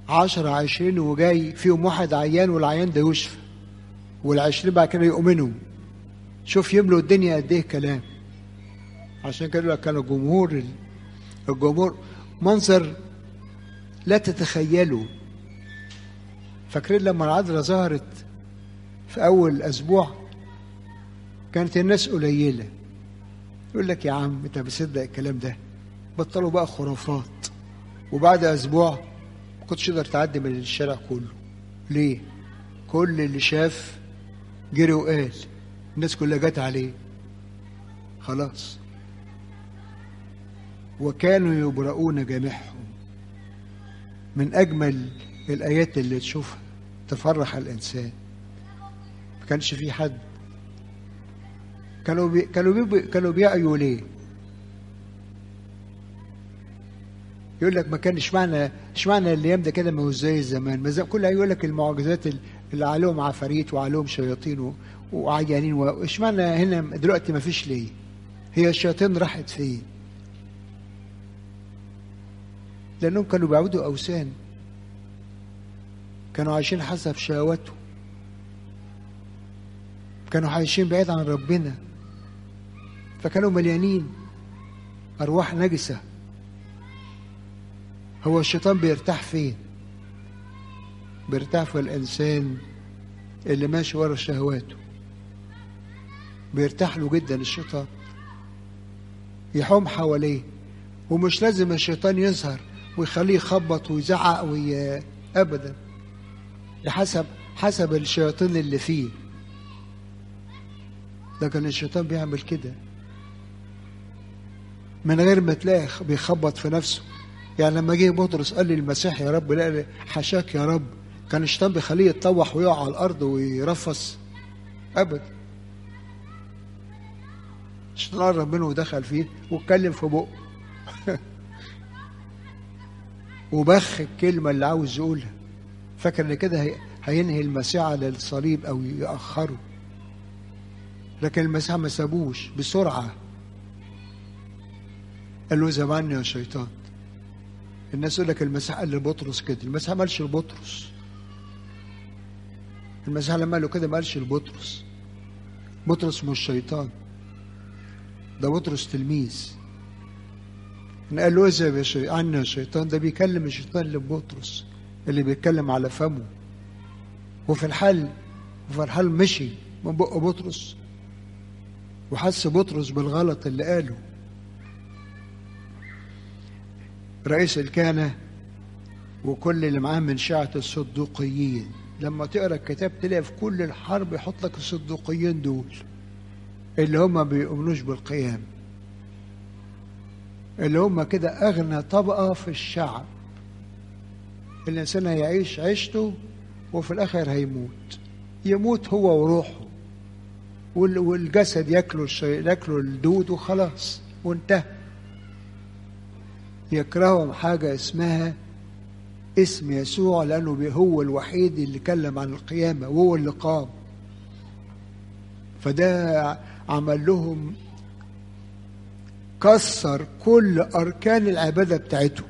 عشرة عشرين وجاي فيهم واحد عيان والعيان ده يشفى والعشرين بعد كده يؤمنوا شوف يملوا الدنيا قد ايه كلام عشان كده كانوا جمهور الجمهور منظر لا تتخيلوا فاكرين لما العذراء ظهرت في اول اسبوع كانت الناس قليله يقول لك يا عم انت بتصدق الكلام ده بطلوا بقى خرافات وبعد اسبوع ما كنتش تقدر تعدي من الشارع كله ليه كل اللي شاف جري وقال الناس كلها جت عليه خلاص وكانوا يبرؤون جميعهم من اجمل الايات اللي تشوفها تفرح الانسان ما كانش في حد كانوا بي كانوا بي كانوا بيعيوا ليه يقول لك ما كان اشمعنى اشمعنى الايام ده كده ما هو زي زمان ما زي كل يقول لك المعجزات اللي عليهم عفاريت وعليهم شياطين وعيانين واشمعنى هنا دلوقتي ما فيش ليه هي الشياطين راحت فين لانهم كانوا بيعبدوا اوثان كانوا عايشين حسب شهواتهم كانوا عايشين بعيد عن ربنا فكانوا مليانين ارواح نجسه هو الشيطان بيرتاح فين بيرتاح في الانسان اللي ماشي ورا شهواته بيرتاح له جدا الشيطان يحوم حواليه ومش لازم الشيطان يظهر ويخليه يخبط ويزعق وي... ابدا حسب حسب الشياطين اللي فيه لكن الشيطان بيعمل كده من غير ما تلاقي بيخبط في نفسه يعني لما جه بطرس قال لي المسيح يا رب لا حشاك يا رب كان الشيطان بيخليه يتطوح ويقع على الارض ويرفص ابدا الشيطان قرب منه ودخل فيه واتكلم في بقه وبخ الكلمه اللي عاوز يقولها فاكر ان كده هينهي المسيح على الصليب او ياخره لكن المسيح ما سابوش بسرعه قال له زماني يا شيطان الناس يقول لك المسيح قال لبطرس كده المسيح ما قالش لبطرس المسيح لما قال له كده ما قالش لبطرس بطرس مش شيطان ده بطرس تلميذ قال له اذهب يا شي... عني يا شيطان ده بيكلم الشيطان اللي بطرس اللي بيتكلم على فمه وفي الحال وفي الحال مشي من بق بطرس وحس بطرس بالغلط اللي قاله رئيس الكهنة وكل اللي معاه من شيعة الصدوقيين لما تقرا الكتاب تلاقي في كل الحرب يحط لك الصدوقيين دول اللي هم ما بيؤمنوش بالقيام اللي هم كده أغنى طبقة في الشعب الإنسان هيعيش عيشته وفي الآخر هيموت يموت هو وروحه والجسد ياكله الشي... ياكله الدود وخلاص وانتهى يكرههم حاجة اسمها اسم يسوع لأنه هو الوحيد اللي كلم عن القيامة وهو اللي قام فده عمل لهم كسر كل أركان العبادة بتاعتهم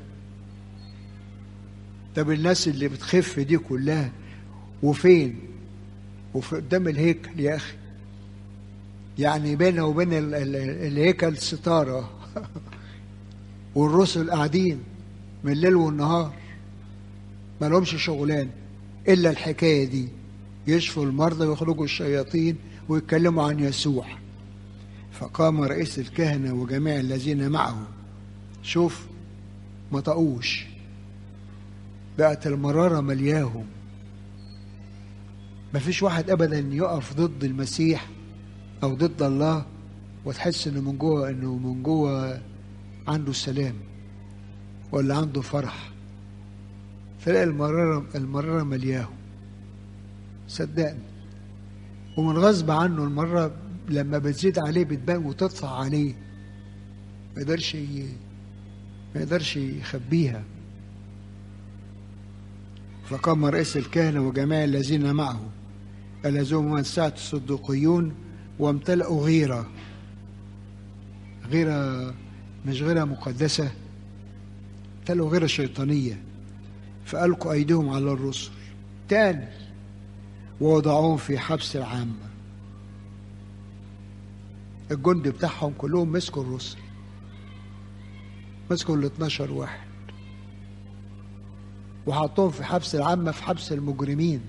طب الناس اللي بتخف دي كلها وفين وفي قدام الهيكل يا أخي يعني بينه وبين الهيكل ستارة والرسل قاعدين من الليل والنهار ما لهمش شغلان إلا الحكاية دي يشفوا المرضى ويخرجوا الشياطين ويتكلموا عن يسوع فقام رئيس الكهنة وجميع الذين معه شوف ما طقوش بقت المرارة ملياهم ما فيش واحد أبدا يقف ضد المسيح أو ضد الله وتحس إنه من جوه إنه من جوه عنده سلام ولا عنده فرح تلاقي المرارة المرارة ملياهم صدقني ومن غصب عنه المرة لما بتزيد عليه بتبان وتطفى عليه ما يقدرش ما يقدرش يخبيها فقام رئيس الكهنة وجميع الذين معه ألزوم من ساعة الصدوقيون وامتلأوا غيرة غيرة مش غيرة مقدسة امتلأوا غيرة شيطانية فألقوا أيديهم على الرسل تاني ووضعوهم في حبس العامة الجند بتاعهم كلهم مسكوا الرسل مسكوا ال 12 واحد وحطوهم في حبس العامة في حبس المجرمين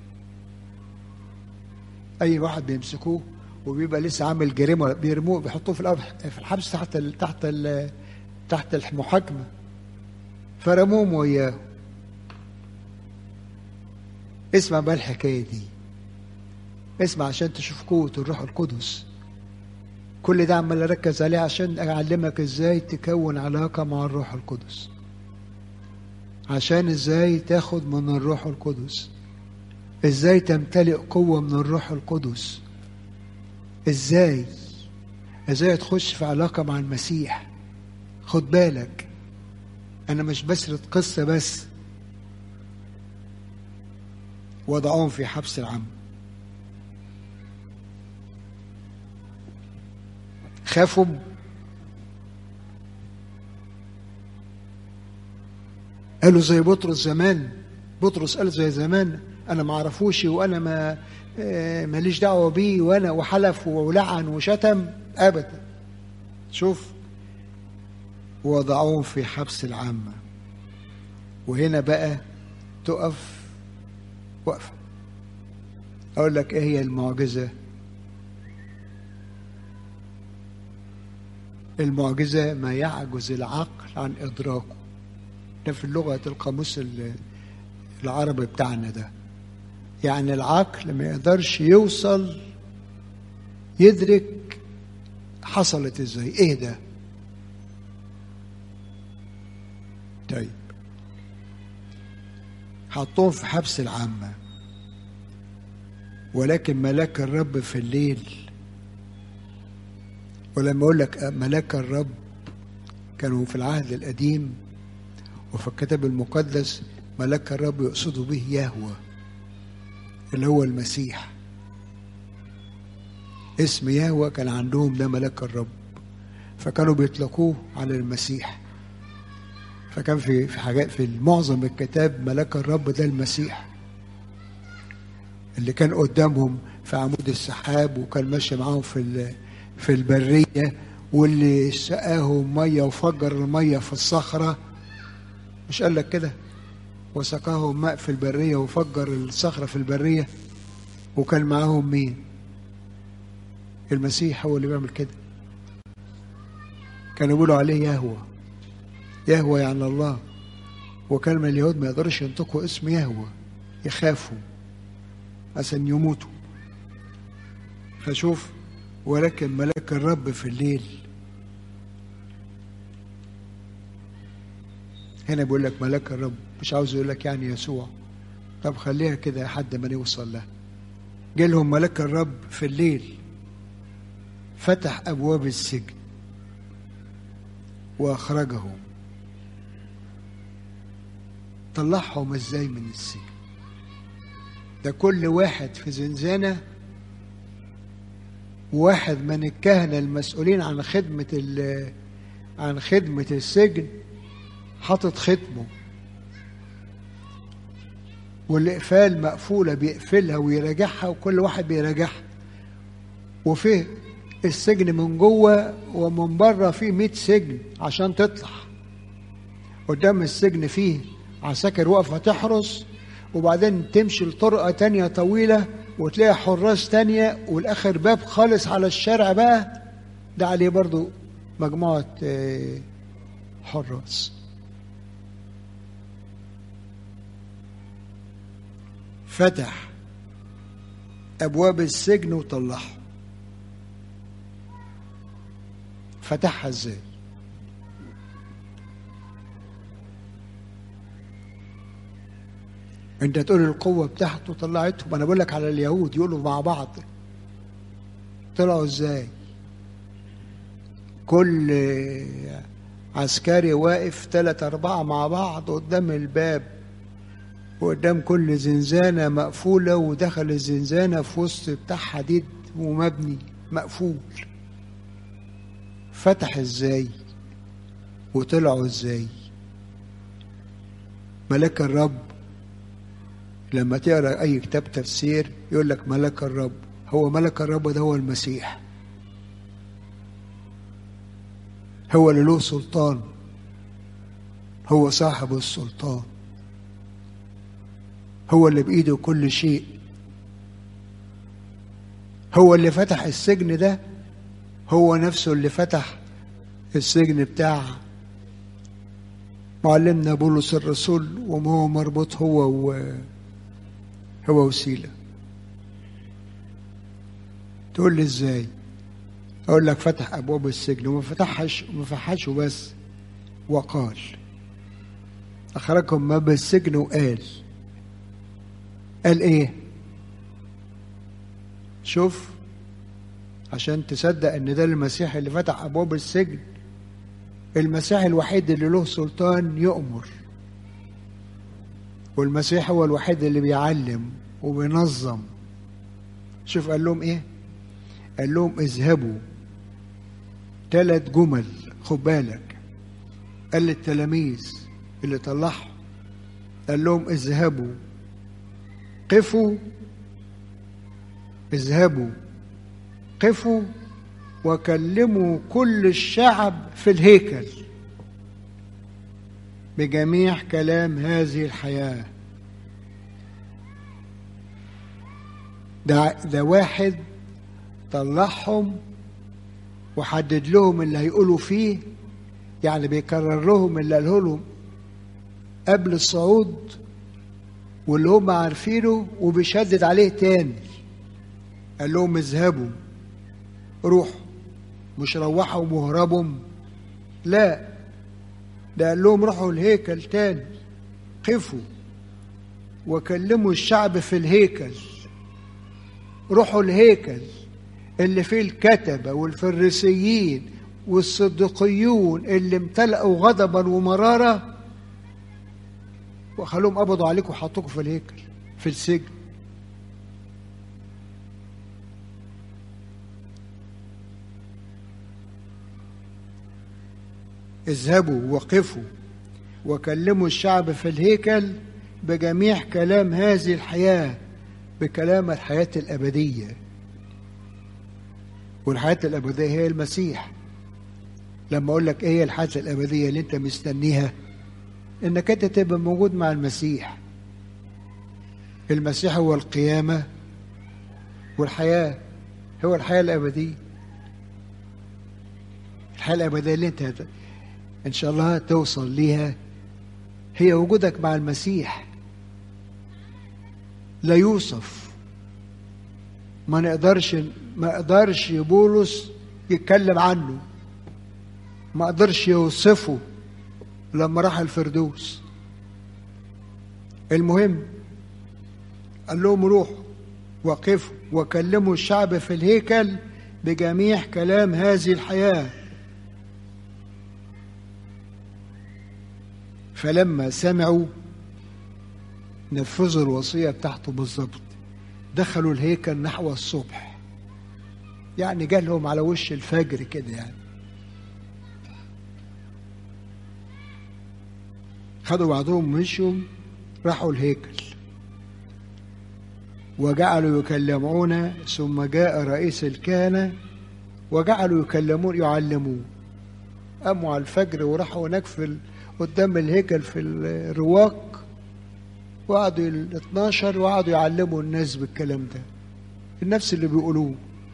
أي واحد بيمسكوه وبيبقى لسه عامل جريمة بيرموه بيحطوه في في الحبس تحت ال تحت ال تحت المحاكمة فرموهم وياه اسمع بقى الحكاية دي اسمع عشان تشوف قوة الروح القدس كل ده عمال اركز عليه عشان اعلمك ازاي تكون علاقة مع الروح القدس عشان ازاي تاخد من الروح القدس ازاي تمتلئ قوة من الروح القدس ازاي ازاي تخش في علاقة مع المسيح خد بالك انا مش بسرد قصة بس وضعوهم في حبس العام خافوا قالوا زي بطرس زمان بطرس قال زي زمان انا ما اعرفوش وانا ما ماليش دعوه بيه وانا وحلف ولعن وشتم ابدا شوف وضعوهم في حبس العامه وهنا بقى تقف وقفه اقول لك ايه هي المعجزه المعجزه ما يعجز العقل عن ادراكه ده في لغه القاموس العربي بتاعنا ده يعني العقل ما يقدرش يوصل يدرك حصلت ازاي ايه ده طيب حطوهم في حبس العامة ولكن ملاك الرب في الليل ولما اقول لك ملاك الرب كانوا في العهد القديم وفي الكتاب المقدس ملاك الرب يقصد به يهوه اللي هو المسيح اسم يهوه كان عندهم ده ملاك الرب فكانوا بيطلقوه على المسيح فكان في في حاجات في معظم الكتاب ملاك الرب ده المسيح اللي كان قدامهم في عمود السحاب وكان ماشي معاهم في في البريه واللي سقاهم ميه وفجر الميه في الصخره مش قال لك كده وسقاهم ماء في البرية وفجر الصخرة في البرية وكان معاهم مين المسيح هو اللي بيعمل كده كانوا يقولوا عليه يهوى يهوى يعني الله وكان من اليهود ما يقدرش ينطقوا اسم يهوى يخافوا عشان يموتوا فشوف ولكن ملاك الرب في الليل هنا بيقول لك ملاك الرب مش عاوز يقول لك يعني يسوع طب خليها كده لحد ما نوصل لها جالهم ملاك الرب في الليل فتح ابواب السجن واخرجهم طلعهم ازاي من السجن ده كل واحد في زنزانة واحد من الكهنة المسؤولين عن خدمة عن خدمة السجن حاطط ختمه والإقفال مقفولة بيقفلها ويراجعها وكل واحد بيراجعها وفيه السجن من جوه ومن بره فيه 100 سجن عشان تطلع قدام السجن فيه عساكر واقفة تحرس وبعدين تمشي لطرقة تانية طويلة وتلاقي حراس تانية والآخر باب خالص على الشارع بقى ده عليه برضو مجموعة حراس فتح ابواب السجن وطلعها فتحها ازاي انت تقول القوه بتاعته طلعتهم انا بقول لك على اليهود يقولوا مع بعض طلعوا ازاي كل عسكري واقف ثلاثة أربعة مع بعض قدام الباب وقدام كل زنزانة مقفولة ودخل الزنزانة في وسط بتاع حديد ومبني مقفول فتح ازاي وطلعوا ازاي ملاك الرب لما تقرا اي كتاب تفسير يقول لك ملاك الرب هو ملك الرب ده هو المسيح هو اللي له سلطان هو صاحب السلطان هو اللي بايده كل شيء هو اللي فتح السجن ده هو نفسه اللي فتح السجن بتاع معلمنا بولس الرسول وهو مربوط هو و هو وسيلة تقول لي ازاي اقول لك فتح ابواب السجن وما فتحش ما فتحش بس وقال اخرجهم ما بالسجن وقال قال ايه شوف عشان تصدق ان ده المسيح اللي فتح ابواب السجن المسيح الوحيد اللي له سلطان يؤمر والمسيح هو الوحيد اللي بيعلم وبينظم شوف قال لهم ايه قال لهم اذهبوا ثلاث جمل خد بالك قال للتلاميذ اللي طلعهم قال لهم اذهبوا قفوا اذهبوا قفوا وكلموا كل الشعب في الهيكل بجميع كلام هذه الحياة ده, ده واحد طلعهم وحدد لهم اللي هيقولوا فيه يعني بيكرر لهم اللي قاله لهم قبل الصعود واللي هم عارفينه وبيشدد عليه تاني قال لهم اذهبوا روحوا مش روحوا مهربوا لا ده قال لهم روحوا الهيكل تاني قفوا وكلموا الشعب في الهيكل روحوا الهيكل اللي فيه الكتبة والفريسيين والصديقيون اللي امتلأوا غضبا ومرارة وخلوهم قبضوا عليكم وحطوكم في الهيكل في السجن اذهبوا وقفوا وكلموا الشعب في الهيكل بجميع كلام هذه الحياة بكلام الحياة الأبدية والحياة الأبدية هي المسيح لما أقول لك إيه هي الحياة الأبدية اللي أنت مستنيها إنك أنت تبقى موجود مع المسيح المسيح هو القيامة والحياة هو الحياة الأبدية الحياة الأبدية اللي أنت هت... إن شاء الله توصل ليها هي وجودك مع المسيح لا يوصف ما نقدرش ما قدرش بولس يتكلم عنه ما قدرش يوصفه لما راح الفردوس المهم قال لهم روحوا وقفوا وكلموا الشعب في الهيكل بجميع كلام هذه الحياه فلما سمعوا نفذوا الوصية بتاعته بالظبط دخلوا الهيكل نحو الصبح يعني جالهم على وش الفجر كده يعني خدوا بعضهم مشوا راحوا الهيكل وجعلوا يكلمون ثم جاء رئيس الكهنة وجعلوا يكلمون يعلمون قاموا على الفجر وراحوا هناك في قدام الهيكل في الرواق وقعدوا ال 12 وقعدوا يعلموا الناس بالكلام ده النفس اللي بيقولوه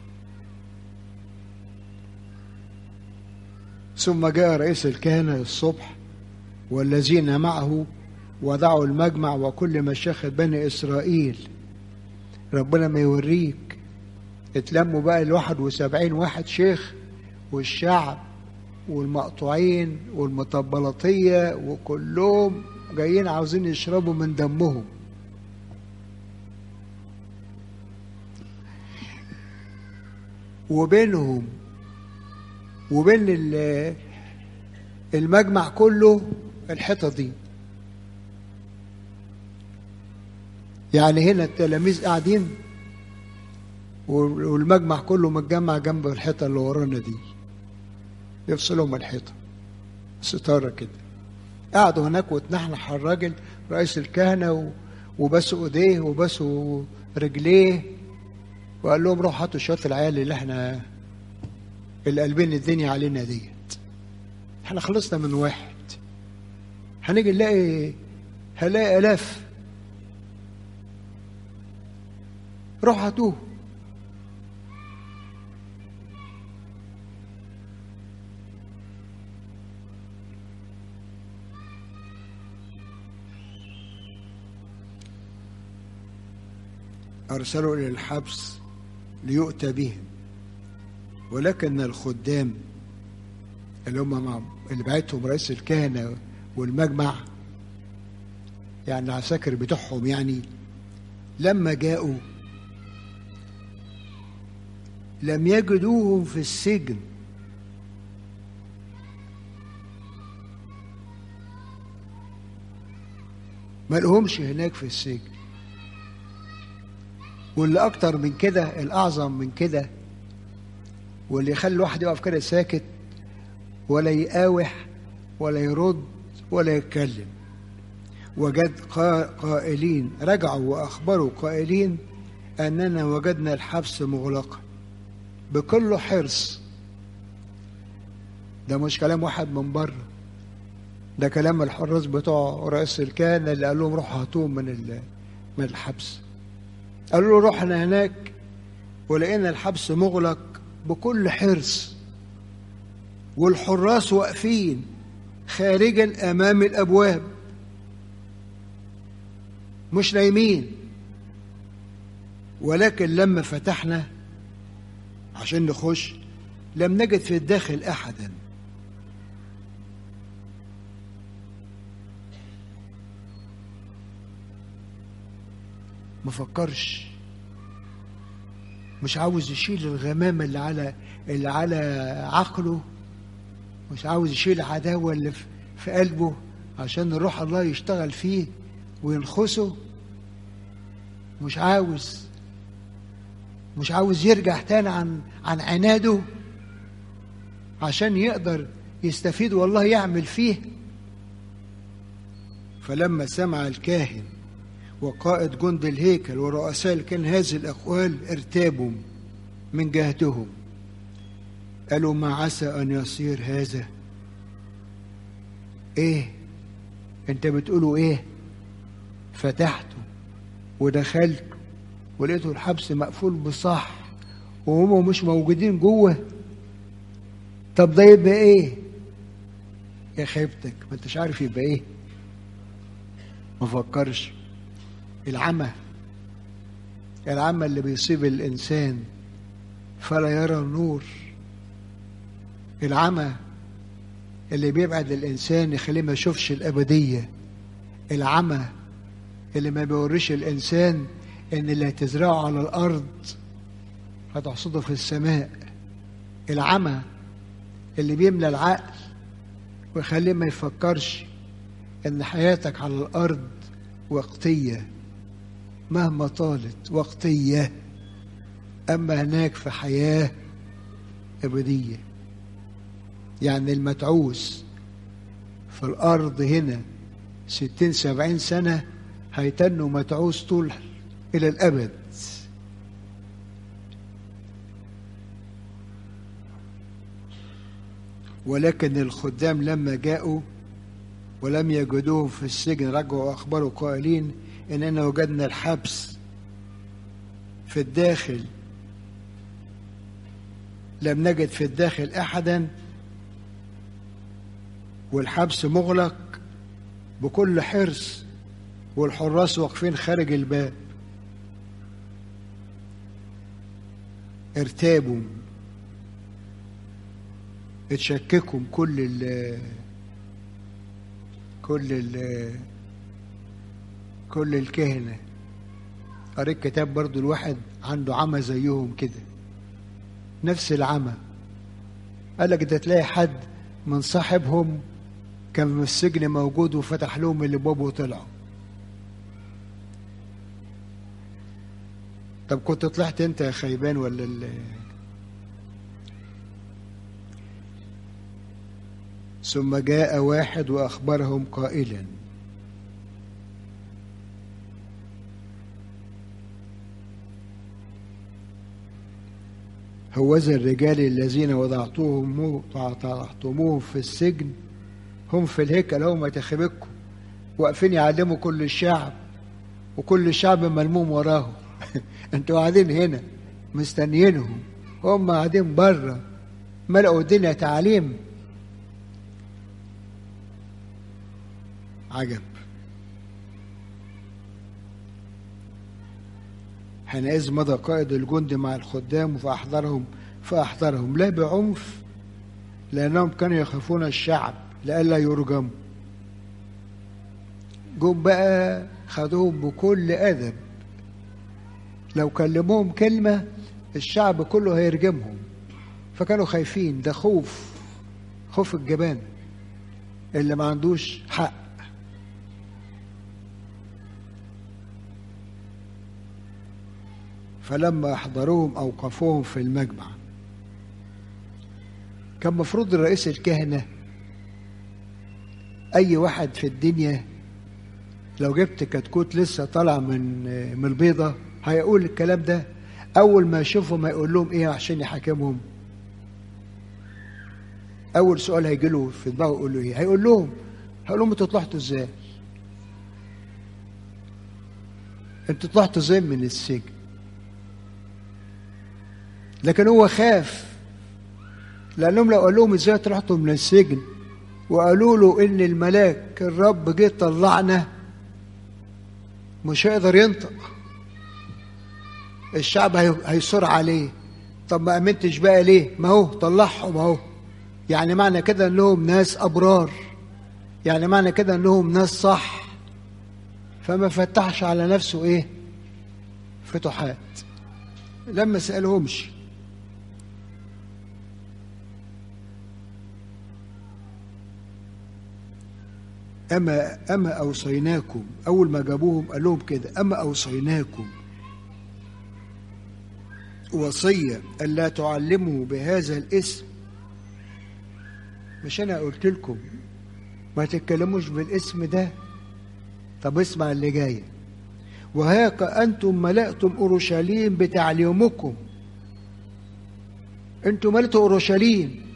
ثم جاء رئيس الكهنة الصبح والذين معه وضعوا المجمع وكل مشايخ بني إسرائيل ربنا ما يوريك اتلموا بقى الواحد وسبعين واحد شيخ والشعب والمقطوعين والمطبلطية وكلهم جايين عاوزين يشربوا من دمهم وبينهم وبين المجمع كله الحيطة دي يعني هنا التلاميذ قاعدين والمجمع كله متجمع جنب الحيطة اللي ورانا دي يفصلهم الحيطة ستارة كده قعدوا هناك واتنحنح الراجل رئيس الكهنة و... وبسوا ايديه وبسوا رجليه وقال لهم روحوا هاتوا شوية العيال اللي احنا اللي قلبين الدنيا علينا ديت احنا خلصنا من واحد هنيجي نلاقي هنلاقي آلاف روح هاتوه أرسلوا إلى الحبس ليؤتى بهم ولكن الخدام اللي هم مع اللي بعتهم رئيس الكهنة والمجمع يعني العساكر بتوعهم يعني لما جاءوا لم يجدوهم في السجن ما لهمش هناك في السجن واللي اكتر من كده الاعظم من كده واللي يخلي الواحد يقف كده ساكت ولا يقاوح ولا يرد ولا يتكلم وجد قائلين رجعوا واخبروا قائلين اننا وجدنا الحبس مغلقا بكل حرص ده مش كلام واحد من بره ده كلام الحراس بتوع رئيس الكهنه اللي قال لهم روحوا هاتوهم من من الحبس قالوا له رحنا هناك ولقينا الحبس مغلق بكل حرص والحراس واقفين خارجا امام الابواب مش نايمين ولكن لما فتحنا عشان نخش لم نجد في الداخل احدا ما فكرش مش عاوز يشيل الغمامة اللي على اللي على عقله مش عاوز يشيل العداوة اللي في قلبه عشان روح الله يشتغل فيه وينخسه مش عاوز مش عاوز يرجع تاني عن عن عناده عشان يقدر يستفيد والله يعمل فيه فلما سمع الكاهن وقائد جند الهيكل ورؤساء الكهنة هذه الأقوال ارتابوا من جهتهم قالوا ما عسى أن يصير هذا إيه أنت بتقولوا إيه فتحته ودخلت ولقيته الحبس مقفول بصح وهم مش موجودين جوه طب ده يبقى ايه يا خيبتك ما انتش عارف يبقى ايه ما فكرش العمى العمى اللي بيصيب الانسان فلا يرى النور العمى اللي بيبعد الانسان يخليه ما يشوفش الابديه العمى اللي ما بيوريش الانسان ان اللي هتزرعه على الارض هتحصده في السماء العمى اللي بيملى العقل ويخليه ما يفكرش ان حياتك على الارض وقتيه مهما طالت وقتيه اما هناك في حياه ابديه يعني المتعوس في الارض هنا ستين سبعين سنه هيتنوا متعوس طول إلى الأبد ولكن الخدام لما جاءوا ولم يجدوهم في السجن رجعوا وأخبروا قائلين إننا وجدنا الحبس في الداخل لم نجد في الداخل أحدا والحبس مغلق بكل حرص والحراس واقفين خارج الباب ارتابوا اتشككوا كل ال كل ال كل الكهنة قريت كتاب برضو الواحد عنده عمى زيهم كده نفس العمى قال لك ده تلاقي حد من صاحبهم كان في السجن موجود وفتح لهم الابواب وطلعوا طب كنت طلعت انت يا خيبان ولا ال ثم جاء واحد وأخبرهم قائلا هوذا الرجال الذين وضعتوهم وضعتموهم في السجن هم في الهيكل هم تخبكم واقفين يعلموا كل الشعب وكل الشعب ملموم وراهم انتوا قاعدين هنا مستنيينهم هم قاعدين بره ملأوا الدنيا تعليم عجب حينئذ مضى قائد الجند مع الخدام فأحضرهم فأحضرهم لا بعنف لأنهم كانوا يخافون الشعب لئلا يرجموا جم بقى خدوهم بكل أدب لو كلموهم كلمة الشعب كله هيرجمهم فكانوا خايفين ده خوف خوف الجبان اللي ما عندوش حق فلما أحضروهم أوقفوهم في المجمع كان مفروض الرئيس الكهنة أي واحد في الدنيا لو جبت كتكوت لسه طالع من من البيضة هيقول الكلام ده أول ما يشوفهم هيقول لهم إيه عشان يحاكمهم أول سؤال هيجي له في دماغه يقول له إيه هيقول لهم هيقول لهم أنتوا طلعتوا إزاي أنتوا طلعتوا إزاي من السجن لكن هو خاف لأنهم لو قال لهم إزاي طلعتوا من السجن وقالوا له إن الملاك الرب جه طلعنا مش هيقدر ينطق الشعب هيصر عليه طب ما امنتش بقى ليه ما هو طلعهم اهو يعني معنى كده انهم ناس ابرار يعني معنى كده انهم ناس صح فما فتحش على نفسه ايه فتوحات لما سألهمش أما أما أوصيناكم أول ما جابوهم قال لهم كده أما أوصيناكم وصية ألا تعلموا بهذا الاسم مش أنا قلت لكم ما تتكلموش بالاسم ده طب اسمع اللي جاي وهاك أنتم ملأتم أورشليم بتعليمكم أنتم ملأتوا أورشليم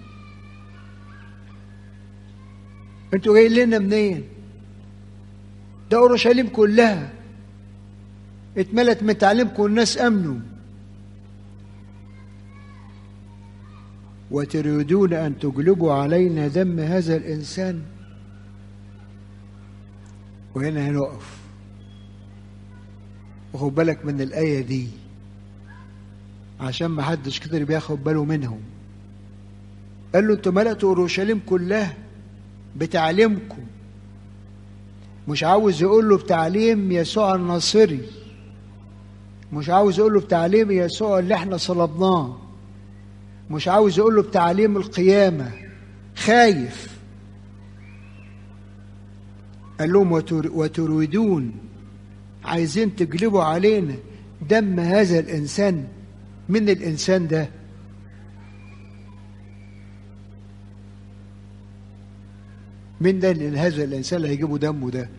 أنتوا جايين لنا منين ده أورشليم كلها اتملت من تعليمكم والناس أمنوا وتريدون أن تجلبوا علينا دم هذا الإنسان وهنا هنقف وخد بالك من الآية دي عشان ما حدش كتير بياخد باله منهم قال له انتوا ملأتوا أورشليم كلها بتعليمكم مش عاوز يقول له بتعليم يسوع الناصري مش عاوز يقول له بتعليم يسوع اللي احنا صلبناه مش عاوز يقول له بتعليم القيامة خايف قال لهم وتريدون عايزين تجلبوا علينا دم هذا الإنسان من الإنسان ده من ده لأن هذا الإنسان اللي هيجيبوا دمه ده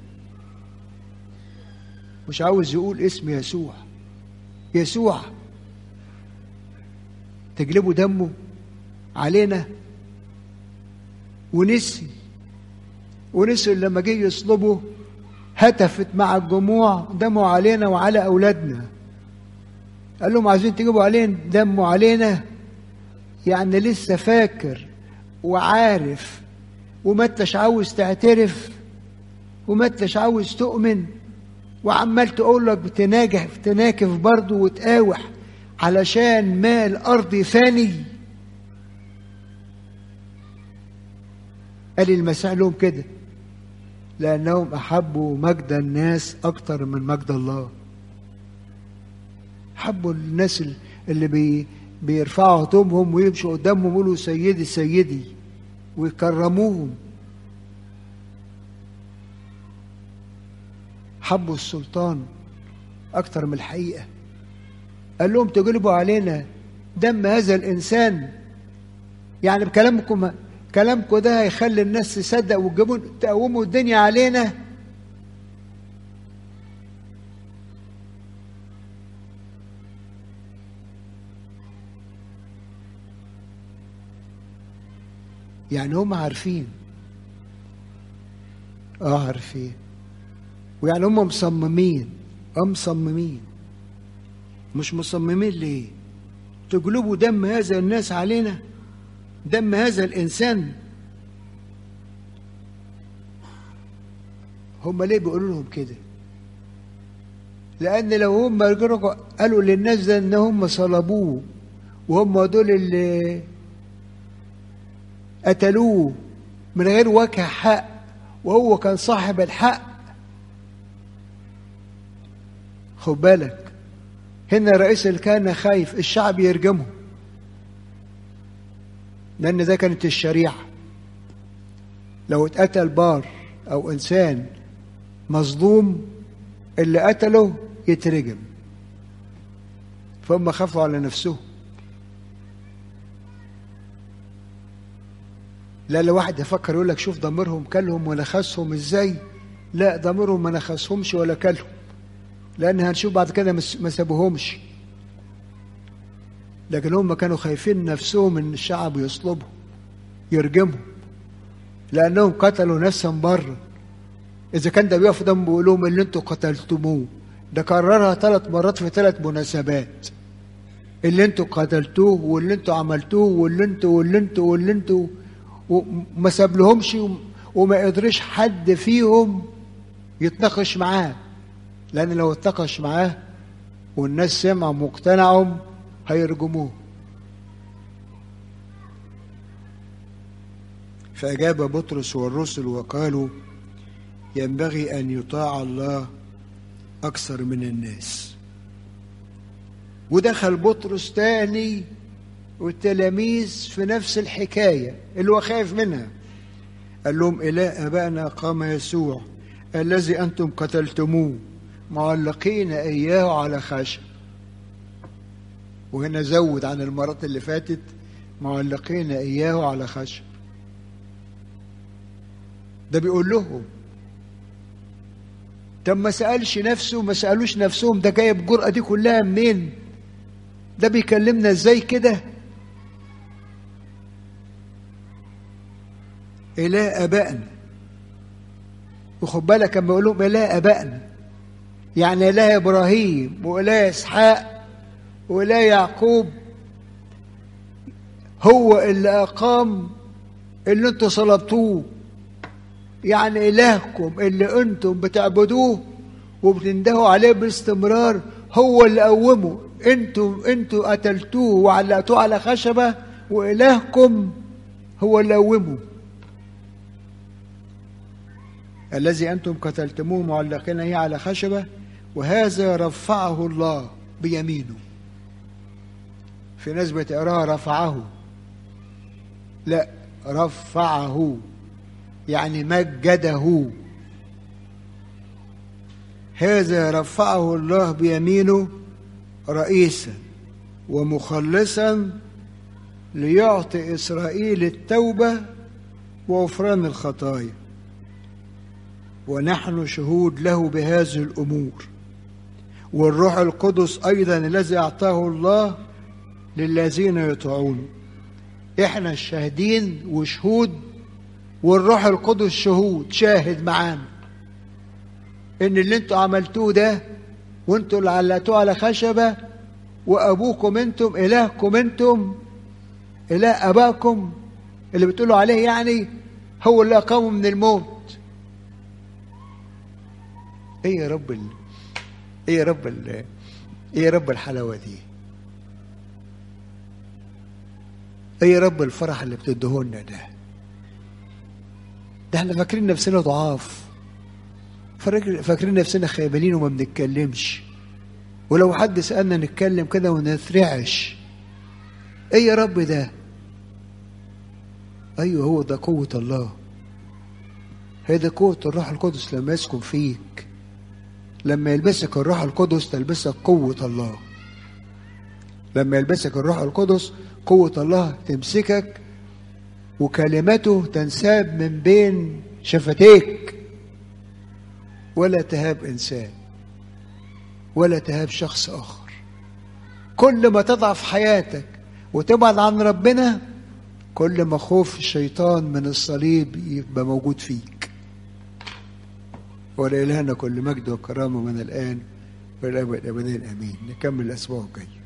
مش عاوز يقول اسم يسوع يسوع تجلبوا دمه علينا ونسي ونسي لما جه يصلبه هتفت مع الجموع دمه علينا وعلى أولادنا قال لهم عايزين تجيبوا علينا دمه علينا يعني لسه فاكر وعارف وما انتش عاوز تعترف وما انتش عاوز تؤمن وعمال تقول لك بتناجح تناكف برضه وتقاوح علشان مال أرض ثاني قال المسيح لهم كده لأنهم أحبوا مجد الناس أكتر من مجد الله حبوا الناس اللي بي بيرفعوا هدومهم ويمشوا قدامهم يقولوا سيدي سيدي ويكرموهم حبوا السلطان أكتر من الحقيقة قال لهم تجلبوا علينا دم هذا الإنسان يعني بكلامكم كلامكم ده هيخلي الناس تصدق وتجيبوا تقوموا الدنيا علينا يعني هم عارفين اه عارفين ويعني هم مصممين اه مصممين مش مصممين ليه تجلبوا دم هذا الناس علينا دم هذا الانسان هم ليه بيقولوا لهم كده لان لو هم رجعوا قالوا للناس ده ان هم صلبوه وهم دول اللي قتلوه من غير وجه حق وهو كان صاحب الحق خد بالك هنا رئيس الكهنة خايف الشعب يرجمه لأن ده كانت الشريعة لو اتقتل بار أو إنسان مظلوم اللي قتله يترجم فهم خافوا على نفسهم لا لو واحد يفكر يقول لك شوف ضميرهم كلهم ونخسهم ازاي لا ضميرهم ما نخسهمش ولا كلهم لان هنشوف بعد كده ما سابوهمش لكن هم كانوا خايفين نفسهم ان الشعب يصلبهم يرجمهم لانهم قتلوا نفسا بره اذا كان ده بيقف قدام بيقول لهم اللي انتوا قتلتموه ده كررها ثلاث مرات في ثلاث مناسبات اللي انتوا قتلتوه واللي انتوا عملتوه واللي انتوا واللي انتوا واللي انتوا وما سابلهمش وما قدرش حد فيهم يتناقش معاه لان لو اتناقش معاه والناس سمعوا مقتنعوا هيرجموه فأجاب بطرس والرسل وقالوا ينبغي أن يطاع الله أكثر من الناس ودخل بطرس تاني والتلاميذ في نفس الحكاية اللي هو خايف منها قال لهم إله أبائنا قام يسوع الذي أنتم قتلتموه معلقين إياه على خشب وهنا زود عن المرات اللي فاتت معلقين إياه على خشب ده بيقول لهم طب ما سألش نفسه ما سألوش نفسهم ده جايب الجرأة دي كلها منين ده بيكلمنا ازاي كده إله أبائنا وخد بالك لما يقول لهم إله أبائنا يعني إله إبراهيم وإله إسحاق وإله يعقوب هو اللي أقام اللي أنتوا صلبتوه يعني إلهكم اللي أنتم بتعبدوه وبتندهوا عليه باستمرار هو اللي قومه أنتم أنتوا قتلتوه وعلقتوه على خشبة وإلهكم هو اللي قومه الذي أنتم قتلتموه معلقين هي على خشبة وهذا رفعه الله بيمينه في ناس بتقراها رفعه لا رفعه يعني مجده هذا رفعه الله بيمينه رئيسا ومخلصا ليعطي اسرائيل التوبه وغفران الخطايا ونحن شهود له بهذه الامور والروح القدس ايضا الذي اعطاه الله للذين يطيعونه احنا الشاهدين وشهود والروح القدس شهود شاهد معانا ان اللي انتوا عملتوه ده وانتوا اللي علقتوه على خشبه وابوكم انتم الهكم انتم اله اباكم اللي بتقولوا عليه يعني هو اللي اقامه من الموت ايه يا رب ال... ايه يا رب ال... ايه يا رب الحلاوه دي ايه يا رب الفرح اللي بتديهولنا ده ده احنا فاكرين نفسنا ضعاف فاكرين نفسنا خيبانين وما بنتكلمش ولو حد سألنا نتكلم كده ونترعش ايه يا رب ده ايوه هو ده قوة الله هي ده قوة الروح القدس لما يسكن فيك لما يلبسك الروح القدس تلبسك قوة الله لما يلبسك الروح القدس قوة الله تمسكك وكلمته تنساب من بين شفتيك ولا تهاب انسان ولا تهاب شخص اخر كل ما تضعف حياتك وتبعد عن ربنا كل ما خوف الشيطان من الصليب يبقى موجود فيك ولإلهنا كل مجد وكرامة من الآن والأبد أبدين آمين نكمل الأسبوع الجاي